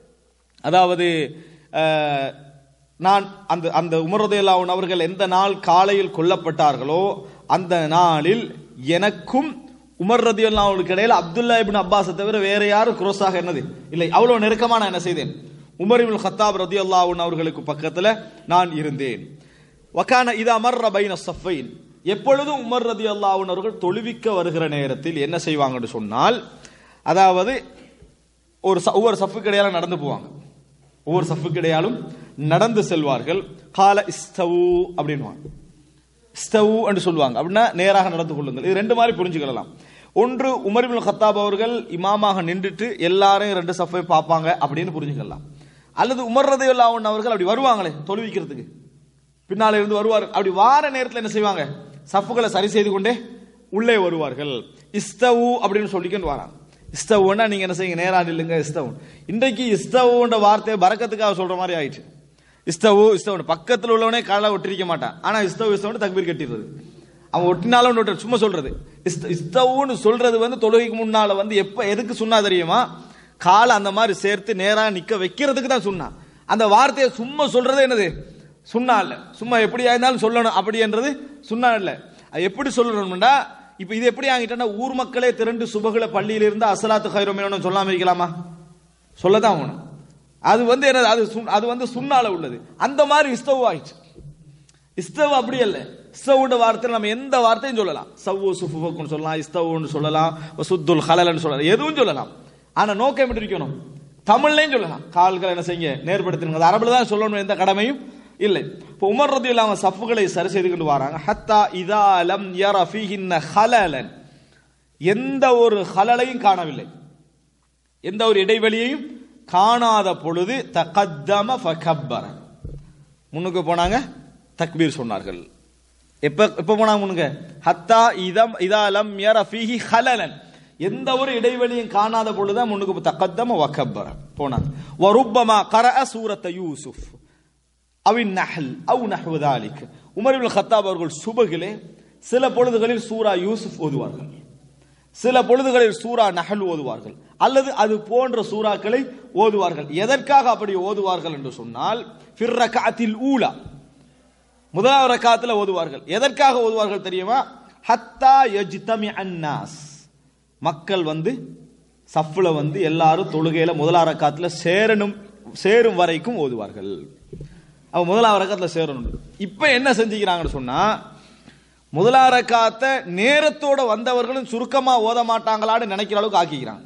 அதாவது அஹ், நான் அந்த அந்த உமரதையல்லாவுன் அவர்கள் எந்த நாள் காலையில் கொல்லப்பட்டார்களோ அந்த நாளில் எனக்கும் உமர் ரதியுல்லாவுக்கு இடையில அப்துல்லா இப்னு அப்பாஸை தவிர வேற யாரும் குரோஸாக என்னது இல்லை அவ்வளவு நெருக்கமா நான் என்ன செய்தேன் உமர் இப்னு ஹத்தாப் ரதியுல்லாவுன் அவர்களுக்கு பக்கத்துல நான் இருந்தேன் வக்கான இதா மர்ர பைன சஃபைன் எப்பொழுதும் உமர் ரதி அல்லாஹ்வின் அவர்கள் தொழுவிக்க வருகிற நேரத்தில் என்ன செய்வாங்கன்னு சொன்னால் அதாவது ஒரு ச- ஒவ்வொரு சஃபுக்கு இடையாலும் நடந்து போவாங்க ஒவ்வொரு சஃபுக்கு இடையாலும் நடந்து செல்வார்கள் கால இஸ்தவு அப்படின்வாங்க இஸ்தவு என்று சொல்லுவாங்க அப்படின்னா நேராக நடந்து கொள்ளுங்கள் இது ரெண்டு மாதிரி புரிஞ்சுக்கலாம் ஒன்று உமர் இப்னு கத்தாப் அவர்கள் இமாமாக நின்றுட்டு எல்லாரையும் ரெண்டு சஃபை பார்ப்பாங்க அப்படின்னு புரிஞ்சுக்கலாம் அல்லது உமர் ரதையுல்லாவுன் அவர்கள் அப்படி வருவாங்களே தொழுவிக்கிறதுக்கு பின்னால இருந்து வருவார் அப்படி வார நேரத்தில் என்ன செய்வாங்க சஃப்புகளை சரி செய்து கொண்டே உள்ளே வருவார்கள் இஸ்தவு அப்படின்னு சொல்லிக்கிட்டு வராங்க இஸ்தவுன்னா நீங்க என்ன செய்யுங்க நேரா நில்லுங்க இஸ்தவு இன்றைக்கு இஸ்தவுன்ற வார்த்தையை பறக்கத்துக்காக சொல்ற மாதிரி ஆயிடுச்சு இஸ்தவு இஸ்தவு பக்கத்தில் உள்ளவனே காலை ஒட்டிருக்க மாட்டான் ஆனா இஸ்தவு இஸ்தவுன்னு தக்பீர் கட்டிடுறது அவன் ஒட்டினாலும் ஒட்டு சும்மா சொல்றது இஸ்த- இஸ்தவுன்னு சொல்றது வந்து தொழுகைக்கு முன்னால வந்து எப்ப எதுக்கு சொன்னா தெரியுமா காலை அந்த மாதிரி சேர்த்து நேரா நிக்க வைக்கிறதுக்கு தான் சொன்னான் அந்த வார்த்தையை சும்மா சொல்றது என்னது சுண்ணா இல்ல சும்மா எப்படியா இருந்தாலும் சொல்லணும் அப்படின்றது சுண்ணா இல்ல அது எப்படி சொல்லணும்னா இப்ப இது எப்படி ஆகிட்டா ஊர் மக்களே திரண்டு சுபகுல பள்ளியில இருந்து அசலாத்து ஹைரோமேனு சொல்லாம இருக்கலாமா சொல்லதான் ஆகணும் அது வந்து என்னது அது சுன்- அது வந்து சுண்ணால உள்ளது அந்த மாதிரி இஸ்தவு ஆயிடுச்சு இஸ்தவ் அப்படி அல்ல இஸ்தவுட வார்த்தையில் நம்ம எந்த வார்த்தையும் சொல்லலாம் சவ்வு சுஃபுக்குன்னு சொல்லலாம் இஸ்தவுன்னு சொல்லலாம் சுத்துல் ஹலல்னு சொல்லலாம் எதுவும் சொல்லலாம் ஆனா நோக்கம் எப்படி இருக்கணும் தமிழ்லையும் சொல்லலாம் கால்களை என்ன செய்யுங்க நேர்படுத்தணுங்க அது அரபுல தான் சொல்லணும் எந்த கடமையும் இல்லை இப்போ உமர் ரதி அவங்க சஃப்புகளை சரி செய்து கொண்டு வராங்க ஹத்தா இதா லம் யர ஃபீஹின்ன ஹலலன் எந்த ஒரு ஹலலையும் காணவில்லை எந்த ஒரு இடைவெளியையும் காணாத பொழுது தகத்தம ஃபகப்பர முன்னுக்கு போனாங்க தக்பீர் சொன்னார்கள் எப்ப எப்ப போனாங்க முன்னுக்கு ஹத்தா இதம் இதாலம் யர ஃபீஹி ஹலலன் எந்த ஒரு இடைவெளியும் காணாத பொழுது முன்னுக்கு தகத்தம வகப்பர போனாங்க வருப்பமா கரஅ சூரத்த யூசுப் அவின் நஹல் அவு நஹ்வு தாலிக் உமர் இப்னு கத்தாப் அவர்கள் சுபகிலே சில பொழுதுகளில் சூரா யூசுப் ஓதுவார்கள் சில பொழுதுகளில் சூரா நஹல் ஓதுவார்கள் அல்லது அது போன்ற சூறாக்களை ஓதுவார்கள் எதற்காக அப்படி ஓதுவார்கள் என்று சொன்னால் ஃபிர் ரக்அத்தில் ஊலா முதலாவது ரக்காத்துல ஓதுவார்கள் எதற்காக ஓதுவார்கள் தெரியுமா ஹத்தா யஜ்தமி அன்னாஸ் மக்கள் வந்து சஃப்ல வந்து எல்லாரும் தொழுகையில முதலாவது ரக்காத்துல சேரணும் சேரும் வரைக்கும் ஓதுவார்கள் அவ முதலாவது ரக்காத்துல சேரணும் இப்ப என்ன செஞ்சுக்கிறாங்கன்னு சொன்னா முதலாவது ரக்காத்த நேரத்தோட வந்தவர்களும் சுருக்கமா ஓத மாட்டாங்களான்னு நினைக்கிற அளவுக்கு ஆக்கிக்கிறாங்க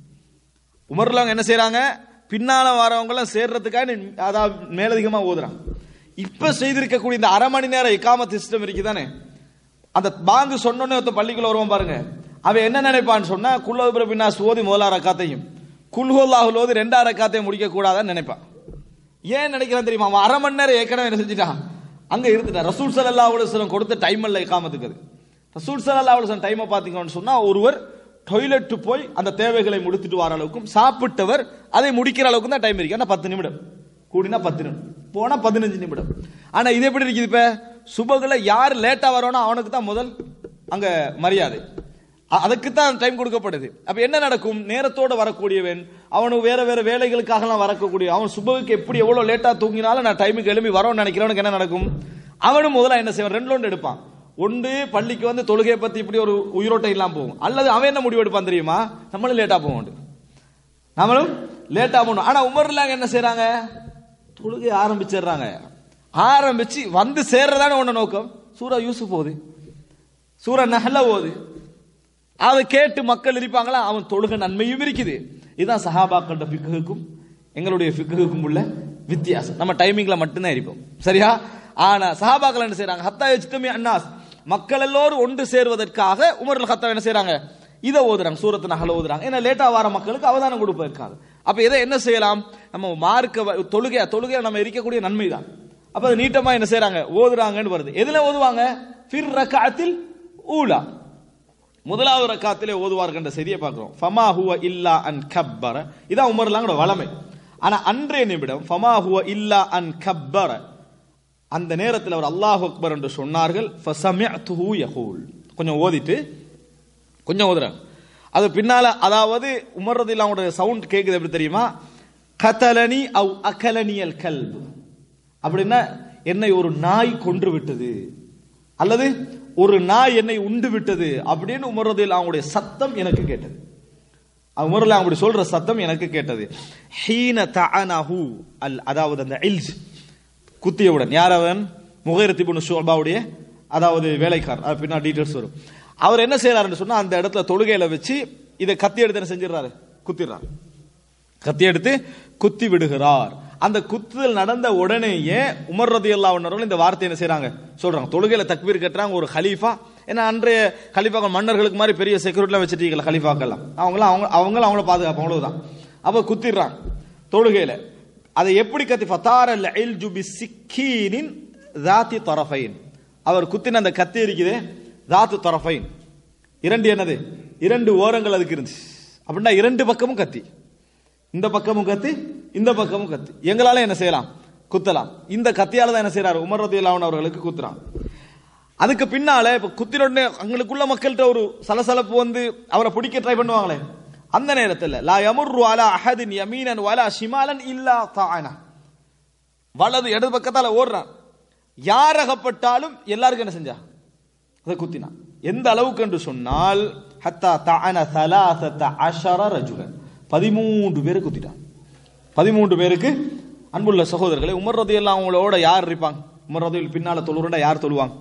உமர்ல அவங்க என்ன செய்றாங்க பின்னால வரவங்க எல்லாம் சேர்றதுக்காக அதாவது மேலதிகமா ஓதுறாங்க இப்ப செய்திருக்கக்கூடிய இந்த அரை மணி நேரம் இக்காமத் சிஸ்டம் இருக்குதானே அந்த பாங்கு சொன்னோன்னே ஒருத்த பள்ளிக்குள்ள வருவான் பாருங்க அவன் என்ன நினைப்பான்னு சொன்னா குல்லோபுர பின்னாஸ் ஓதி முதலாம் ரக்காத்தையும் குல்ஹோல்லாஹுல் ஓதி ரெண்டாம் ரக்காத்தையும் முடிக்க கூடாதுன்னு நினைப்பான் ஏன் நினைக்கிறான் தெரியுமா அவன் அரை மணி நேரம் ஏற்கனவே என்ன செஞ்சுட்டான் அங்க இருந்துட்டான் ரசூல் சல்லல்லாஹு அலைஹி வஸல்லம் கொடுத்த டைம் இல்ல இக்காமத்துக்கு அது ரசூல் சல்லல்லாஹு அலைஹி வஸல்லம் டைமை பாத்தீங்கன்னு சொன்னா ஒருவர் டொய்லெட் போய் அந்த தேவைகளை முடித்துட்டு வர அளவுக்கும் சாப்பிட்டவர் அதை முடிக்கிற அளவுக்கு தான் டைம் இருக்கு ஆனா பத்து நிமிடம் கூடினா பத்து நிமிடம் போனா பதினஞ்சு நிமிடம் ஆனா இது எப்படி இருக்குது இப்ப சுபகுல யார் லேட்டா வரோனோ அவனுக்கு தான் முதல் அங்க மரியாதை அ- அதுக்கு தான் டைம் கொடுக்கப்படுது அப்ப என்ன நடக்கும் நேரத்தோட வரக்கூடியவன் அவனுக்கு வேற வேற வேலைகளுக்காகலாம் வரக்கூடிய அவன் சுபகுக்கு எப்படி எவ்வளவு லேட்டா தூங்கினாலும் நான் டைமுக்கு எழுப்பி வரோம்னு நினைக்கிறவனுக்கு என்ன நடக்கும் அவனும் முதல்ல என்ன செய்வான் ரெண்டு ஒன்று எடுப்பான் ஒன்று பள்ளிக்கு வந்து தொழுகையை பத்தி இப்படி ஒரு உயிரோட்டம் இல்லாம போகும் அல்லது அவன் என்ன முடிவு எடுப்பான் தெரியுமா நம்மளும் லேட்டா போவோம் நம்மளும் லேட்டா போகணும் ஆனா உமர்லாங்க என்ன செய்றாங்க தொழுகை ஆரம்பிச்சிடுறாங்க ஆரம்பிச்சு வந்து சேர்றதான ஒண்ணு நோக்கம் சூரா யூசுப் போகுது சூரா நஹல போகுது அதை கேட்டு மக்கள் இருப்பாங்களா அவன் தொழுகை நன்மையும் இருக்குது இதுதான் சஹாபாக்களோட ஃபிக்குக்கும் எங்களுடைய ஃபிக்குக்கும் உள்ள வித்தியாசம் நம்ம டைமிங்ல மட்டும்தான் இருப்போம் சரியா ஆனா சஹாபாக்கள் என்ன செய்றாங்க ஹத்தா யஜ்தமி அன்னாஸ் மக்கள் எல்லோரும் ஒன்று சேருவதற்காக உமர்ல ஹத்தா என்ன செய்றாங்க இதை ஓதுறாங்க சூரத்து நகல ஓதுறாங்க ஏன்னா லேட்டா வர மக்களுக்கு அவதானம் கொடுப்பதற்காக அப்ப இதை என்ன செய்யலாம் நம்ம மார்க்க வ- தொழுகை தொழுகை நம்ம இருக்கக்கூடிய நன்மை தான் அப்ப அது நீட்டமா என்ன செய்றாங்க ஓதுறாங்கன்னு வருது எதுல ஓதுவாங்க ஃபிர் ரக்காத்தில் ஊலா முதலாவது ரக்காத்திலே ஓதுவார்கள் என்ற செய்தியை பார்க்கிறோம் ஃபமா ஹுவ இல்லா அன் கப்பர இதான் உமர்லாங்கோட வளமை ஆனா அன்றைய நிமிடம் ஃபமா ஹுவ இல்லா அன் கப்பர அந்த நேரத்தில் அவர் அல்லாஹ் அக்பர் என்று சொன்னார்கள் ஃபசமிஅத்துஹு யகூல் கொஞ்சம் ஓதிட்டு கொஞ்சம் ஓதுறாங்க அது பின்னால அதாவது உமர் ரதில்லாவுடைய சவுண்ட் கேக்குது எப்படி தெரியுமா கதலனி அவ் அகலனியல் கல்பு அப்படின்னா என்னை ஒரு நாய் கொன்று விட்டது அல்லது ஒரு நாய் என்னை உண்டு விட்டது அப்படின்னு உமரதில் அவங்களுடைய சத்தம் எனக்கு கேட்டது உமரில் அப்படி சொல்ற சத்தம் எனக்கு கேட்டது ஹீன தஅனஹு அல் அதாவது அந்த இல்ஜ் குத்தியவுடன் யார் அவன் முகைரத்தி புனு ஷோபாவுடைய அதாவது வேலைக்காரர் அது பின்னா டீடைல்ஸ் வரும் அவர் என்ன செய்யறாருன்னு சொன்னா அந்த இடத்துல தொழுகையில வச்சு இதை கத்தி எடுத்து என்ன செஞ்சிடறாரு குத்திடுறாரு கத்தி எடுத்து குத்தி விடுகிறார் அந்த குத்துதல் நடந்த உடனேயே உமர் ரதி அல்லாவுன்னவர்கள் இந்த வார்த்தை என்ன செய்றாங்க சொல்றாங்க தொழுகையில தக்பீர் கட்டுறாங்க ஒரு ஹலீஃபா ஏன்னா அன்றைய ஹலீஃபாக்கள் மன்னர்களுக்கு மாதிரி பெரிய செக்யூரிட்டிலாம் வச்சிருக்கீங்களா ஹலீஃபாக்கெல்லாம் அவங்களாம் அவங்க அவங்களும் அவங்கள பாதுகாப்பு அவ்வளவுதான் அப்ப குத்திடுறாங்க தொழுகையில அதை எப்படி கத்தி ஃபத்தார இல் ஜுபி சிக்கீனின் தாத்தி தரஃபைன் அவர் குத்தின அந்த கத்தி இருக்குதே தாத்து தரஃபைன் இரண்டு என்னது இரண்டு ஓரங்கள் அதுக்கு இருந்துச்சு அப்படின்னா இரண்டு பக்கமும் கத்தி இந்த பக்கமும் கத்தி இந்த பக்கமும் கத்தி எங்களால என்ன செய்யலாம் குத்தலாம் இந்த கத்தியால தான் என்ன செய்யறாரு உமர் ரதி அவர்களுக்கு குத்துறான் அதுக்கு பின்னால இப்ப குத்தின உடனே அங்களுக்குள்ள மக்கள்கிட்ட ஒரு சலசலப்பு வந்து அவரை பிடிக்க ட்ரை பண்ணுவாங்களே அந்த நேரத்தில் லா யமுர்ரு அலா அஹதின் யமீனன் வலா ஷிமாலன் இல்லா தானா வலது இடது பக்கத்தால ஓடுறான் யார் அகப்பட்டாலும் எல்லாருக்கும் என்ன செஞ்சா அதை குத்தினான் எந்த அளவுக்கு என்று சொன்னால் ஹத்தா தான சலாசத்த அஷர ரஜுலன் பதிமூன்று பேரு குத்திட்டான் பதிமூன்று பேருக்கு அன்புள்ள சகோதரர்களை உமர் ரதி எல்லாம் அவங்களோட யார் இருப்பாங்க உமர் ரதியில் பின்னால தொழுறா யார் தொழுவாங்க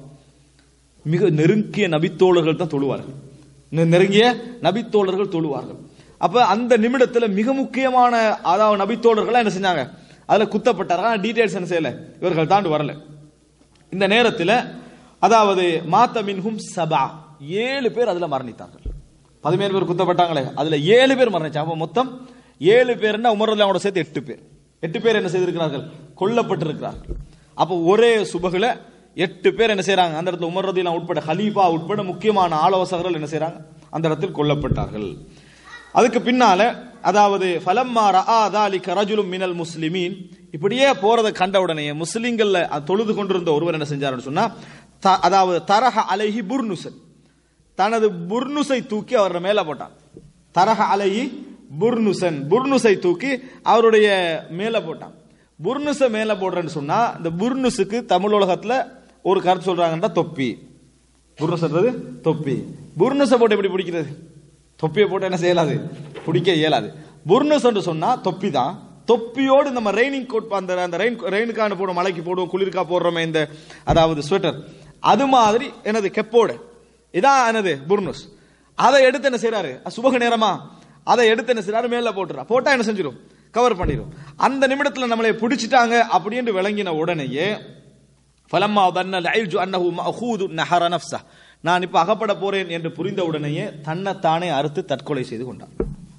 மிக நெருங்கிய நபித்தோழர்கள் தான் தொழுவார்கள் நெ- நெருங்கிய நபித்தோழர்கள் தொழுவார்கள் அப்ப அந்த நிமிடத்துல மிக முக்கியமான அதாவது நபித்தோழர்கள் என்ன செஞ்சாங்க அதுல குத்தப்பட்டார்கள் ஆனா டீடைல்ஸ் என்ன செய்யல இவர்கள் தாண்டு வரல இந்த நேரத்தில் அதாவது மாத்த மின்ஹும் சபா ஏழு பேர் அதுல மரணித்தார்கள் பதிமேழு பேர் குத்தப்பட்டாங்களே அதுல ஏழு பேர் மரணிச்சாங்க அப்ப மொத்தம் ஏழு பேர்னா உமர்ல அவனோட சேர்த்து எட்டு பேர் எட்டு பேர் என்ன செய்திருக்கிறார்கள் கொல்லப்பட்டிருக்கிறார்கள் அப்போ ஒரே சுபகுல எட்டு பேர் என்ன செய்றாங்க அந்த இடத்துல உமர் ரதிலாம் உட்பட ஹலீஃபா உட்பட முக்கியமான ஆலோசகர்கள் என்ன செய்றாங்க அந்த இடத்தில் கொல்லப்பட்டார்கள் அதுக்கு பின்னால அதாவது ஃபலம்மா ரஆ தாலிக ரஜுலும் மினல் முஸ்லிமீன் இப்படியே போறதை கண்ட உடனே முஸ்லிம்கள்ல தொழுது கொண்டிருந்த ஒருவர் என்ன செஞ்சாருன்னு சொன்னா த- அதாவது தரஹ அலைஹி புர்னுசன் தனது புர்னுசை தூக்கி அவர் மேல போட்டான் தரஹ அலைஹி புர்னுசன் புர்னுசை தூக்கி அவருடைய மேல போட்டான் புர்னுசை மேல போடுறேன்னு சொன்னா இந்த புர்னுசுக்கு தமிழ் உலகத்துல ஒரு கருத்து சொல்றாங்கன்னா தொப்பி புர்னுசன்றது தொப்பி புர்னுசை போட்டு எப்படி பிடிக்கிறது தொப்பியை போட்டு என்ன செய்யலாது பிடிக்க இயலாது புர்னுஸ் என்று சொன்னா தொப்பி தான் தொப்பியோடு நம்ம ரெய்னிங் கோட் அந்த அந்த ரெயின் ரெயினுக்கான போடுவோம் மலைக்கு போடுவோம் குளிர்க்கா போடுறோமே இந்த அதாவது ஸ்வெட்டர் அது மாதிரி எனது கெப்போடு இதான் எனது புர்னுஸ் அதை எடுத்து என்ன செய்யறாரு அது சுபக நேரமா அதை எடுத்து என்ன செய்யறாரு மேல போட்டுறா போட்டா என்ன செஞ்சிடும் கவர் பண்ணிடும் அந்த நிமிடத்துல நம்மளை பிடிச்சிட்டாங்க அப்படின்னு விளங்கின உடனேயே ஃபலம்மா தன்ன லைஜு அன்னஹு மஅஹூது நஹர நஃப்ஸஹ் நான் இப்ப அகப்பட போறேன் என்று புரிந்த உடனேயே தன்னைத்தானே அறுத்து தற்கொலை செய்து கொண்டான்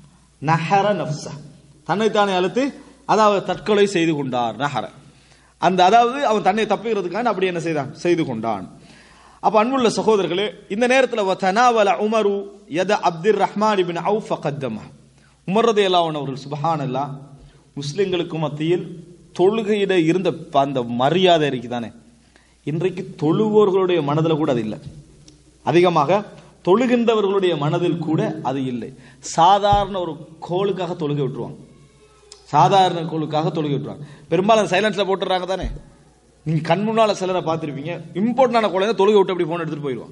நஹர நஃப்ஸஹ் தன்னைத்தானே அறுத்து அதாவது தற்கொலை செய்து கொண்டார் நஹர அந்த அதாவது அவன் தன்னை தப்புகிறதுக்கான அப்படி என்ன செய்தான் செய்து கொண்டான் அப்ப அன்புள்ள சகோதரர்களே இந்த நேரத்தில் தனாவல உமரு யத அப்துர் ரஹ்மான் இபின் அவுஃப் ஃபகத்தமா உமர் ரதியல்லாஹு அன்ஹு அவர்கள் சுபஹானல்லாஹ் முஸ்லிம்களுக்கு மத்தியில் தொழுகையிட இருந்த ப- அந்த மரியாதை இருக்குதானே இன்றைக்கு தொழுவோர்களுடைய மனதில் கூட அது இல்லை அதிகமாக தொழுகின்றவர்களுடைய மனதில் கூட அது இல்லை சாதாரண ஒரு கோளுக்காக தொழுகை விட்டுருவாங்க சாதாரண கோளுக்காக தொழுகை விட்டுருவாங்க பெரும்பாலும் சைலன்ஸ்ல போட்டுறாங்க தானே நீங்க கண் முன்னால சிலரை பார்த்திருப்பீங்க இம்பார்ட்டன்டான குழந்தை தொழுகை விட்டு அப்படி போன் எடுத்துட்டு போயிடுவாங்க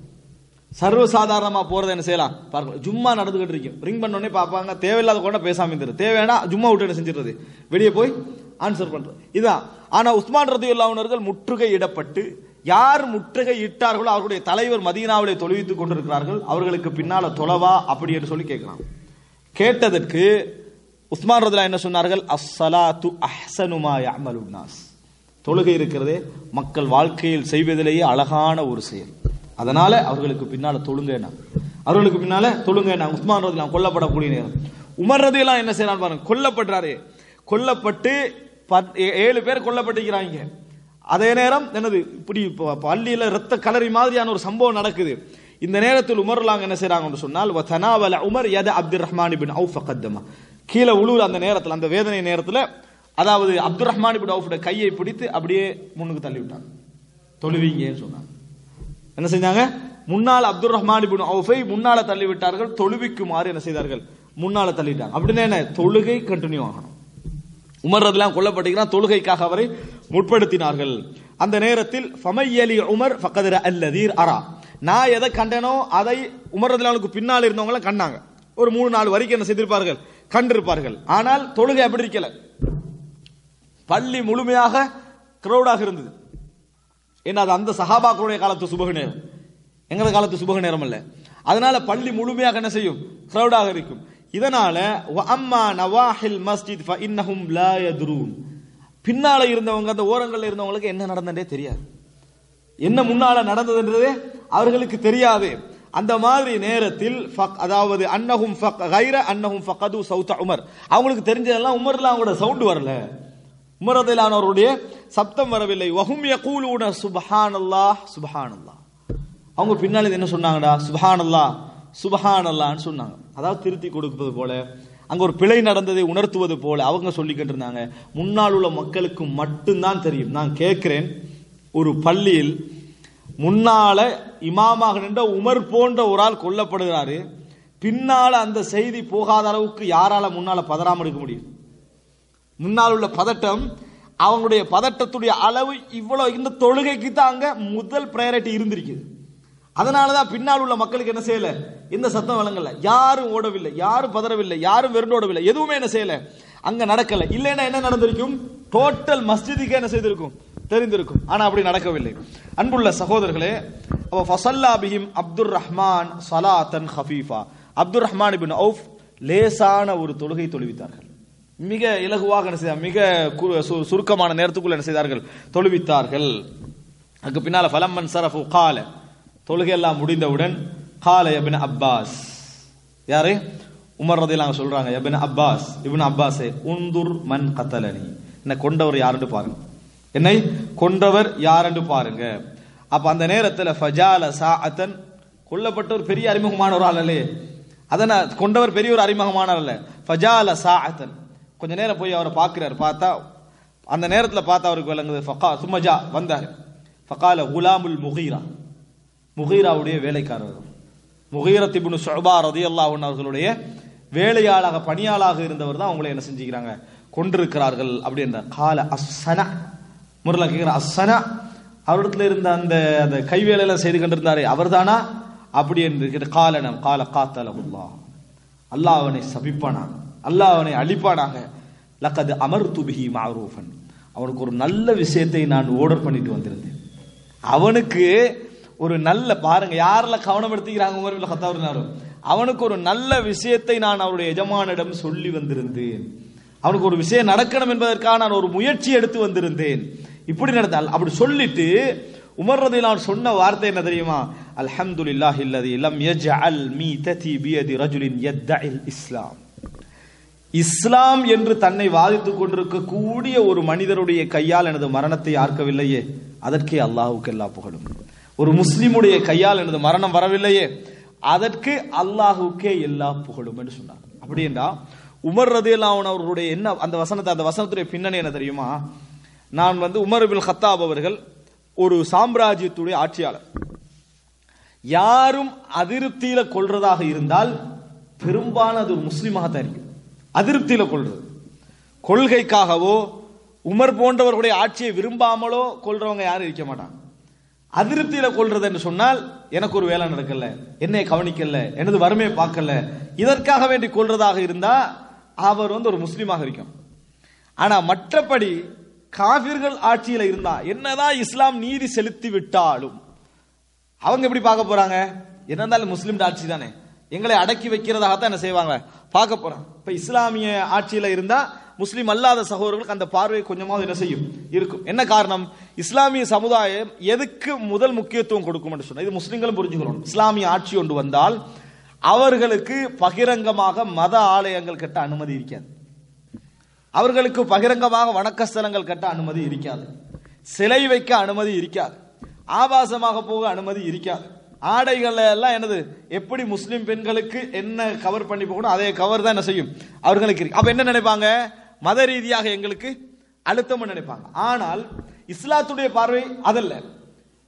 சர்வ சாதாரணமா போறதை என்ன செய்யலாம் பார்க்கலாம் ஜும்மா நடந்துகிட்டு இருக்கும் ரிங் பண்ண உடனே பார்ப்பாங்க தேவையில்லாத கூட பேசாம இருந்துரு தேவையானா ஜும்மா விட்டு என்ன செஞ்சிடுறது வெளியே போய் ஆன்சர் பண்றது இதான் ஆனா உஸ்மான் ரதி அவர்கள் முற்றுகை இடப்பட்டு யார் முற்றுகை இட்டார்களோ அவர்களுடைய தலைவர் மதீனாவிலே தொழுவித்துக் கொண்டிருக்கிறார்கள் அவர்களுக்கு பின்னால தொலைவா அப்படி என்று சொல்லி கேட்கிறான் கேட்டதற்கு உஸ்மான் ரதுல்லா என்ன சொன்னார்கள் அஸ்ஸலாத்து அஹ்சனுமா யஅமலுன் நாஸ் தொழுகை இருக்கிறதே மக்கள் வாழ்க்கையில் செய்வதிலேயே அழகான ஒரு செயல் அதனால அவர்களுக்கு பின்னால தொழுங்க அவர்களுக்கு பின்னால தொழுங்க உஸ்மான் ரதுல்லாம் கொல்லப்படக்கூடிய நேரம் உமர் ரதியெல்லாம் என்ன செய்யறான் பாருங்க கொல்லப்படுறாரு கொல்லப்பட்டு பத்- ஏ- ஏழு பேர் கொல்லப்பட்டிருக்கிறாங்க அதே நேரம் என்னது இப்படி ப- பள்ளியில ரத்த கலரி மாதிரியான ஒரு சம்பவம் நடக்குது இந்த நேரத்தில் உமர்லாங்க என்ன செய்றாங்கன்னு சொன்னால் வதனாவல உமர் யத அப்துர் ரஹ்மான் பின் அவுஃப் ஃபகத்தமா கீழே உழுவுற அந்த நேரத்தில் அந்த வேதனை நேரத்தில் அதாவது அப்துர் ரஹ்மான் பின் அவுஃபோட கையை பிடித்து அப்படியே முன்னுக்கு தள்ளி விட்டாங்க தொழுவீங்கன்னு சொன்னாங்க என்ன செஞ்சாங்க முன்னாள் அப்துல் ரஹ்மான் இப்னு அவுஃபை முன்னால தள்ளி விட்டார்கள் தொழுவிக்குமாறு என்ன செய்தார்கள் முன்னால தள்ளிட்டாங்க அப்படின்னா என்ன தொழுகை கண்டினியூ ஆகணும் உமர் ரதிலாம் கொல்லப்பட்டிருக்கிறான் தொழுகைக்காக அவரை முற்படுத்தினார்கள் அந்த நேரத்தில் ஃபமையலி உமர் ஃபக்கதர அல்லதீர் அரா நான் எதை கண்டனோ அதை உமர் ரதிலானுக்கு பின்னால் இருந்தவங்க எல்லாம் கண்டாங்க ஒரு மூணு நாலு வரைக்கும் என்ன செய்திருப்பார்கள் கண்டிருப்பார்கள் ஆனால் தொழுகை அப்படி இருக்கல பள்ளி முழுமையாக கிரௌடாக இருந்தது ஏன்னா அது அந்த சஹாபாக்களுடைய காலத்து சுபக நேரம் எங்களது காலத்து சுபக நேரம் அல்ல அதனால பள்ளி முழுமையாக என்ன செய்யும் கிரௌடாக இருக்கும் இதனால வ அம்மா நவாஹில் மஸ்ஜித் ஃப இன்னஹும் லா யத்ரூன் பின்னால இருந்தவங்க அந்த ஓரங்கள்ல இருந்தவங்களுக்கு என்ன நடந்ததே தெரியாது என்ன முன்னால நடந்ததுன்றதே அவர்களுக்கு தெரியாது அந்த மாதிரி நேரத்தில் ஃபக் அதாவது அன்னஹும் ஃபக் கைர அன்னஹும் ஃபகது சௌத்த உமர் அவங்களுக்கு தெரிஞ்சதெல்லாம் உமர்ல அவங்களோட சவுண்ட் வரல உமர் ரதிலான் அவருடைய சப்தம் வரவில்லை வஹும் யகூலூன சுப்ஹானல்லாஹ் சுப்ஹானல்லாஹ் அவங்க பின்னால இது என்ன சொன்னாங்கடா சுப்ஹானல்லாஹ் சுப்ஹானல்லாஹ்னு சொன்னாங்க அதாவது திருத்தி கொடுப்பது போல அங்க ஒரு பிழை நடந்ததை உணர்த்துவது போல அவங்க சொல்லிக்கிட்டு இருந்தாங்க முன்னால் உள்ள மக்களுக்கு மட்டும்தான் தெரியும் நான் கேட்கிறேன் ஒரு பள்ளியில் முன்னால இமாமாக நின்ற உமர் போன்ற ஒரு ஆள் கொல்லப்படுகிறாரு பின்னால அந்த செய்தி போகாத அளவுக்கு யாரால முன்னால பதறாம இருக்க முடியும் முன்னால் உள்ள பதட்டம் அவங்களுடைய பதட்டத்துடைய அளவு இவ்வளவு இந்த தொழுகைக்கு தான் அங்க முதல் ப்ரையாரிட்டி இருந்திருக்குது அதனாலதான் பின்னால் உள்ள மக்களுக்கு என்ன செய்யல இந்த சத்தம் வழங்கல யாரும் ஓடவில்லை யாரும் பதறவில்லை யாரும் வெறுண்டோடவில்லை எதுவுமே என்ன செய்யல அங்க நடக்கல இல்லைன்னா என்ன நடந்திருக்கும் டோட்டல் மஸ்ஜிதுக்கு என்ன செய்திருக்கும் தெரிந்திருக்கும் ஆனா அப்படி நடக்கவில்லை அன்புள்ள சகோதரர்களே அவ ஃபசல்லா பிஹிம் அப்துர் ரஹ்மான் சலாத்தன் ஹஃபீஃபா அப்துர் ரஹ்மான் இபின் அவுஃப் லேசான ஒரு தொழுகை தொழுவித்தார்கள் மிக இலகுவாக என்ன செய்தார் மிக கு- சு- சுருக்கமான நேரத்துக்குள்ள என்ன செய்தார்கள் தொழுவித்தார்கள் அதுக்கு பின்னால ஃபலம்மன் சரஃபு கால தொழுகை எல்லாம் முடிந்தவுடன் கால எபின் அப்பாஸ் யாரு உமர் ரதிலாங்க சொல்றாங்க எபின் அப்பாஸ் இப்னு அப்பாஸே உந்துர் மன் கத்தலனி என்ன கொண்டவர் யாருன்னு பாருங்க என்னை கொண்டவர் யாருன்னு பாருங்க அப்ப அந்த நேரத்துல ஃபஜால சாஅத்தன் கொல்லப்பட்ட ஒரு பெரிய அறிமுகமான ஒரு ஆள் இல்லையே அதன கொண்டவர் பெரிய ஒரு அறிமுகமான ஆள் அல்ல ஃபஜால சாஅத்தன் கொஞ்ச நேரம் போய் அவரை பார்க்கிறார் பார்த்தா அந்த நேரத்துல பார்த்தா அவருக்கு விளங்குது ஃபகா சும்மஜா வந்தார் ஃபகால குலாமுல் முகீரா முகீராவுடைய வேலைக்காரர் முகீரத் இப்னு ஷுபா ரதியல்லாஹு அன்ஹு அவர்களுடைய வேலையாளாக பணியாளாக இருந்தவர் தான் அவங்களை என்ன செஞ்சுக்கிறாங்க கொண்டிருக்கிறார்கள் அப்படின்ற கால அஸ்ஸன முரள கேட்கிற அஸ்ஸன அவரிடத்துல இருந்த அந்த அந்த கைவேலையெல்லாம் செய்து கொண்டிருந்தாரே அவர்தானா அப்படி என்று கேட்டு காலனம் கால காத்தலகுல்லா அல்லாஹ் அவனை சபிப்பானாக அல்லாஹ் அவனை அழிப்பானாக லக்கது அமர்து பிஹி மாரூஃபன் அவனுக்கு ஒரு நல்ல விஷயத்தை நான் ஓர்டர் பண்ணிட்டு வந்திருந்தேன் அவனுக்கு ஒரு நல்ல பாருங்க யாரெಲ್ಲ கவனம் எடுத்துக்கிறாங்க உமர் பின் கத்தாப் ரலியல்லாஹு அன்ஹு. அவனுக்கு ஒரு நல்ல விஷயத்தை நான் அவருடைய எஜமானிடம் சொல்லி வந்திருந்தேன் அவனுக்கு ஒரு விஷயம் நடக்கணும் என்பதற்காக நான் ஒரு முயற்சி எடுத்து வந்திருந்தேன் இப்படி நடந்தால் அப்படி சொல்லிட்டு உமர் ரதிலான் சொன்ன வார்த்தை என்ன தெரியுமா அல்ஹம்துலில்லாஹி அல்லதி லம் யஜ்அல் மீததி பியதி ரஜுலின் யத்தஇல் இஸ்லாம் இஸ்லாம் என்று தன்னை வாதித்துக் கொண்டிருக்கக்கூடிய ஒரு மனிதருடைய கையால் எனது மரணத்தை ஆர்க்கவில்லையே அதற்கே அல்லாஹுக்கு எல்லா புகழும் ஒரு முஸ்லிமுடைய கையால் எனது மரணம் வரவில்லையே அதற்கு அல்லாஹுக்கே எல்லா புகழும் என்று சொன்னார் அப்படி என்றா உமர் ரதியல்லாஹு அவர்களுடைய என்ன அந்த வசனத்தை அந்த வசனத்துடைய பின்னணி என்ன தெரியுமா நான் வந்து உமர் பில் ஹத்தாப் அவர்கள் ஒரு சாம்ராஜ்யத்துடைய ஆட்சியாளர் யாரும் அதிருப்தியில கொள்றதாக இருந்தால் பெரும்பாலும் அது ஒரு முஸ்லீமாக தான் இருக்கும் அதிருப்தியில கொள்றது கொள்கைக்காகவோ உமர் போன்றவர்களுடைய ஆட்சியை விரும்பாமலோ கொள்றவங்க யாரும் இருக்க மாட்டாங்க அதிருப்தியில கொள்றது என்று சொன்னால் எனக்கு ஒரு வேலை நடக்கல என்னை கவனிக்கல எனது வறுமையை பார்க்கல இதற்காக வேண்டி கொள்றதாக இருந்தா அவர் வந்து ஒரு முஸ்லீமாக இருக்கும் ஆனா மற்றபடி காபிர்கள் ஆட்சியில இருந்தா என்னதான் இஸ்லாம் நீதி செலுத்தி விட்டாலும் அவங்க எப்படி பார்க்க போறாங்க என்ன இருந்தாலும் முஸ்லீம் ஆட்சி தானே எங்களை அடக்கி வைக்கிறதாகத்தான் என்ன செய்வாங்க பார்க்க போறாங்க இப்ப இஸ்லாமிய ஆட்சியில இருந்தா முஸ்லீம் அல்லாத சகோதரர்களுக்கு அந்த பார்வை கொஞ்சமாவது என்ன செய்யும் இருக்கும் என்ன காரணம் இஸ்லாமிய சமுதாயம் எதுக்கு முதல் முக்கியத்துவம் கொடுக்கும் என்று சொன்னா இது முஸ்லிம்களும் புரிஞ்சுக்கணும் இஸ்லாமிய ஆட்சி ஒன்று வந்தால் அவர்களுக்கு பகிரங்கமாக மத ஆலயங்கள் கட்ட அனுமதி இருக்காது அவர்களுக்கு பகிரங்கமாக வணக்க ஸ்தலங்கள் கட்ட அனுமதி இருக்காது சிலை வைக்க அனுமதி இருக்காது ஆபாசமாக போக அனுமதி இருக்காது ஆடைகள் எல்லாம் என்னது எப்படி முஸ்லிம் பெண்களுக்கு என்ன கவர் பண்ணி போகணும் அதே கவர் தான் என்ன செய்யும் அவர்களுக்கு இருக்கு அப்ப என்ன நினைப்பாங்க மத ரீதியாக எங்களுக்கு அழுத்தம் நினைப்பாங்க ஆனால் இஸ்லாத்துடைய பார்வை அதல்ல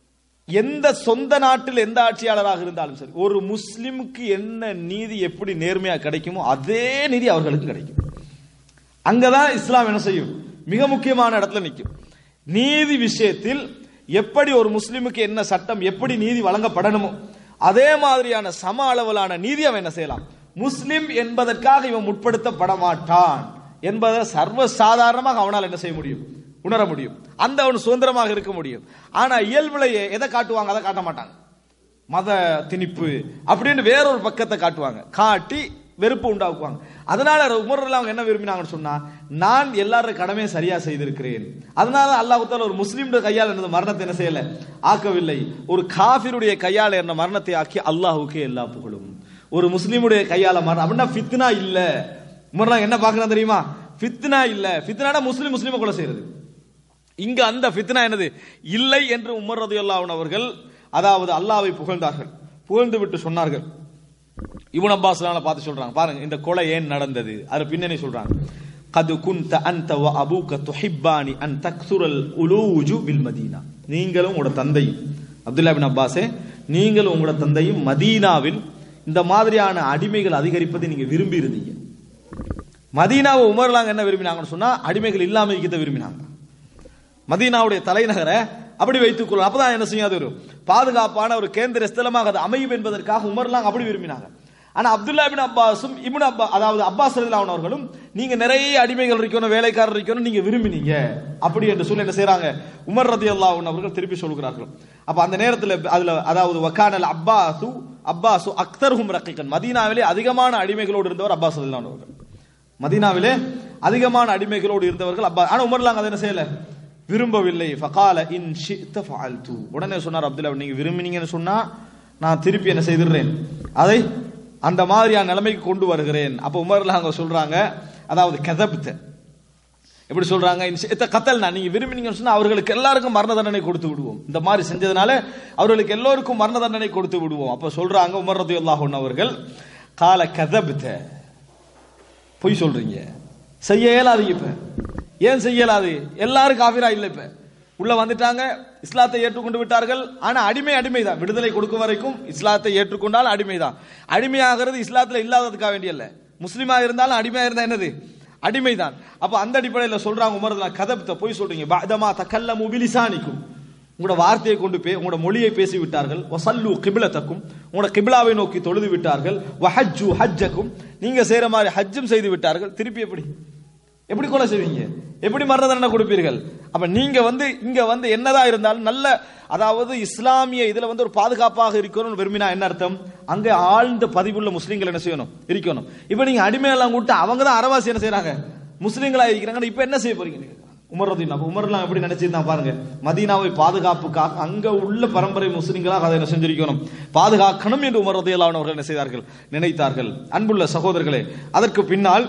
எந்த சொந்த நாட்டில் எந்த ஆட்சியாளராக இருந்தாலும் சரி ஒரு முஸ்லிமுக்கு என்ன நீதி எப்படி நேர்மையா கிடைக்குமோ அதே நீதி அவர்களுக்கு கிடைக்கும் அங்கதான் இஸ்லாம் என்ன செய்யும் மிக முக்கியமான இடத்துல நிற்கும் நீதி விஷயத்தில் எப்படி ஒரு முஸ்லிமுக்கு என்ன சட்டம் எப்படி நீதி வழங்கப்படணுமோ அதே மாதிரியான சம அளவிலான நீதி அவன் என்ன செய்யலாம் முஸ்லிம் என்பதற்காக இவன் முற்படுத்தப்பட மாட்டான் என்பதை சர்வ சாதாரணமாக அவனால் என்ன செய்ய முடியும் உணர முடியும் அந்த அவன் சுதந்திரமாக இருக்க முடியும் ஆனா இயல்புலையே எதை காட்டுவாங்க அதை காட்ட மாட்டாங்க மத திணிப்பு அப்படின்னு வேறொரு பக்கத்தை காட்டுவாங்க காட்டி வெறுப்பு உண்டாக்குவாங்க அதனால உமர்ல அவங்க என்ன விரும்பினாங்கன்னு சொன்னா நான் எல்லாரும் கடமையை சரியா செய்திருக்கிறேன் அதனால அல்லாஹ் தால ஒரு முஸ்லீம் கையால் என்ன மரணத்தை என்ன செய்யல ஆக்கவில்லை ஒரு காஃபிருடைய கையால் என்ன மரணத்தை ஆக்கி அல்லாஹுக்கே எல்லா புகழும் ஒரு முஸ்லீமுடைய கையால மரணம் அப்படின்னா ஃபித்னா இல்ல உமர்லாம் என்ன பாக்குறான் தெரியுமா ஃபித்னா இல்ல ஃபித்னானா முஸ்லீம் முஸ்லீமை கொலை செய்யறது இங்க அந்த ஃபித்னா என்னது இல்லை என்று உமர் ரதியுல்லாஹு அவர்கள் அதாவது அல்லாவை புகழ்ந்தார்கள் புகழ்ந்து விட்டு சொன்னார்கள் இவன் அப்பாஸ் பார்த்து சொல்றாங்க பாருங்க இந்த கொலை ஏன் நடந்தது அது பின்னணி சொல்றாங்க கது குந்த அந்த வ அபூக துஹிப்பானி அன் தக்சுரல் உலூஜு பில் மதீனா நீங்களும் உங்களோட தந்தையும் அப்துல்லா பின் அப்பாஸே நீங்களும் உங்களோட தந்தையும் மதீனாவில் இந்த மாதிரியான அடிமைகள் அதிகரிப்பதை நீங்க விரும்பி இருந்தீங்க மதீனாவை உமர்லாங்க என்ன விரும்பினாங்கன்னு சொன்னா அடிமைகள் இல்லாம இருக்கிறத விரும்பினாங்க மதீனாவுடைய தலைநகரை அப்படி வைத்துக் கொள்ளும் அப்பதான் என்ன செய்யும் அது ஒரு பாதுகாப்பான ஒரு கேந்திர ஸ்தலமாக அது அமையும் என்பதற்காக உமர்லாம் அப்படி விரும்பினாங்க ஆனா அப்துல்லா பின் அப்பாஸும் இப்னு அப்பா அதாவது அப்பாஸ் ரலியல்லாஹு அவர்களும் நீங்க நிறைய அடிமைகள் இருக்கணும் வேலைக்காரர் இருக்கணும் நீங்க விரும்பினீங்க அப்படி என்று சொல்லி என்ன செய்றாங்க உமர் ரதியல்லாஹு அன்ஹு அவர்கள் திருப்பி சொல்கிறார்கள் அப்ப அந்த நேரத்தில் அதுல அதாவது வக்கானல் அப்பாசு அப்பாசு அக்தர்ஹும் ரக்கிகன் மதீனாவிலே அதிகமான அடிமைகளோடு இருந்தவர் அப்பாஸ் ரலியல்லாஹு அன்ஹு அவர்கள் மதீனாவிலே அதிகமான அடிமைகளோடு இருந்தவர்கள் அப்பா ஆனா உமர்லாம் அதை என்ன செய்யல விரும்பவில்லை ஃபகால இன் ஷித்த ஃபஅல்து உடனே சொன்னார் அப்துல்லா நீங்க விரும்பினீங்கன்னு சொன்னா நான் திருப்பி என்ன செய்திடுறேன் அதை அந்த மாதிரியான நிலைமைக்கு கொண்டு வருகிறேன் அப்ப உமர்ல அவங்க சொல்றாங்க அதாவது கதப்த எப்படி சொல்றாங்க இந்த கத்தல் நான் நீங்க விரும்பினீங்கன்னு சொன்னா அவர்களுக்கு எல்லாருக்கும் மரண தண்டனை கொடுத்து விடுவோம் இந்த மாதிரி செஞ்சதுனால அவர்களுக்கு எல்லோருக்கும் மரண தண்டனை கொடுத்து விடுவோம் அப்ப சொல்றாங்க உமர் ரதியுல்லாஹு அன்ஹு அவர்கள் கால கதப்த பொய் சொல்றீங்க செய்ய இயலாதீங்க இப்ப ஏன் செய்யலாது எல்லாரும் காபிரா இல்ல இப்ப உள்ள வந்துட்டாங்க இஸ்லாத்தை ஏற்றுக்கொண்டு விட்டார்கள் ஆனா அடிமை அடிமை தான் விடுதலை கொடுக்கும் வரைக்கும் இஸ்லாத்தை ஏற்றுக்கொண்டால் அடிமை தான் அடிமையாகிறது இஸ்லாத்துல இல்லாததுக்காக வேண்டிய இல்ல முஸ்லீமா இருந்தாலும் அடிமையா இருந்தா என்னது அடிமை தான் அப்ப அந்த அடிப்படையில் சொல்றாங்க உமர்தலா கதப்த போய் சொல்றீங்க பாதமா தக்கல்ல முபிலிசானிக்கும் உங்களோட வார்த்தையை கொண்டு பே உங்களோட மொழியை பேசி விட்டார்கள் வசல்லு கிபிலத்தக்கும் உங்களோட கிபிலாவை நோக்கி தொழுது விட்டார்கள் வஹஜ்ஜு ஹஜ்ஜக்கும் நீங்க செய்யற மாதிரி ஹஜ்ஜும் செய்து விட்டார்கள் திருப்பி எப்படி எப்படி கொலை செய்வீங்க எப்படி மரண தண்டனை கொடுப்பீர்கள் அப்ப நீங்க வந்து இங்க வந்து என்னதான் இருந்தாலும் நல்ல அதாவது இஸ்லாமிய இதுல வந்து ஒரு பாதுகாப்பாக இருக்கணும்னு விரும்பினா என்ன அர்த்தம் அங்க ஆழ்ந்த பதிவுள்ள முஸ்லீம்கள் என்ன செய்யணும் இருக்கணும் இப்ப நீங்க அடிமையெல்லாம் கூட்டு அவங்க தான் அரவாசி என்ன செய்யறாங்க முஸ்லீம்களா இருக்கிறாங்க இப்ப என்ன செய்ய போறீங்க நீங்க உமர் ரதீன் அப்ப உமர்லாம் எப்படி நினைச்சிருந்தா பாருங்க மதீனாவை பாதுகாப்புக்காக அங்க உள்ள பரம்பரை முஸ்லிம்களாக அதை என்ன செஞ்சிருக்கணும் பாதுகாக்கணும் என்று உமர் ரதியல்லான் அவர்கள் என்ன செய்தார்கள் நினைத்தார்கள் அன்புள்ள சகோதரர்களே அதற்கு பின்னால்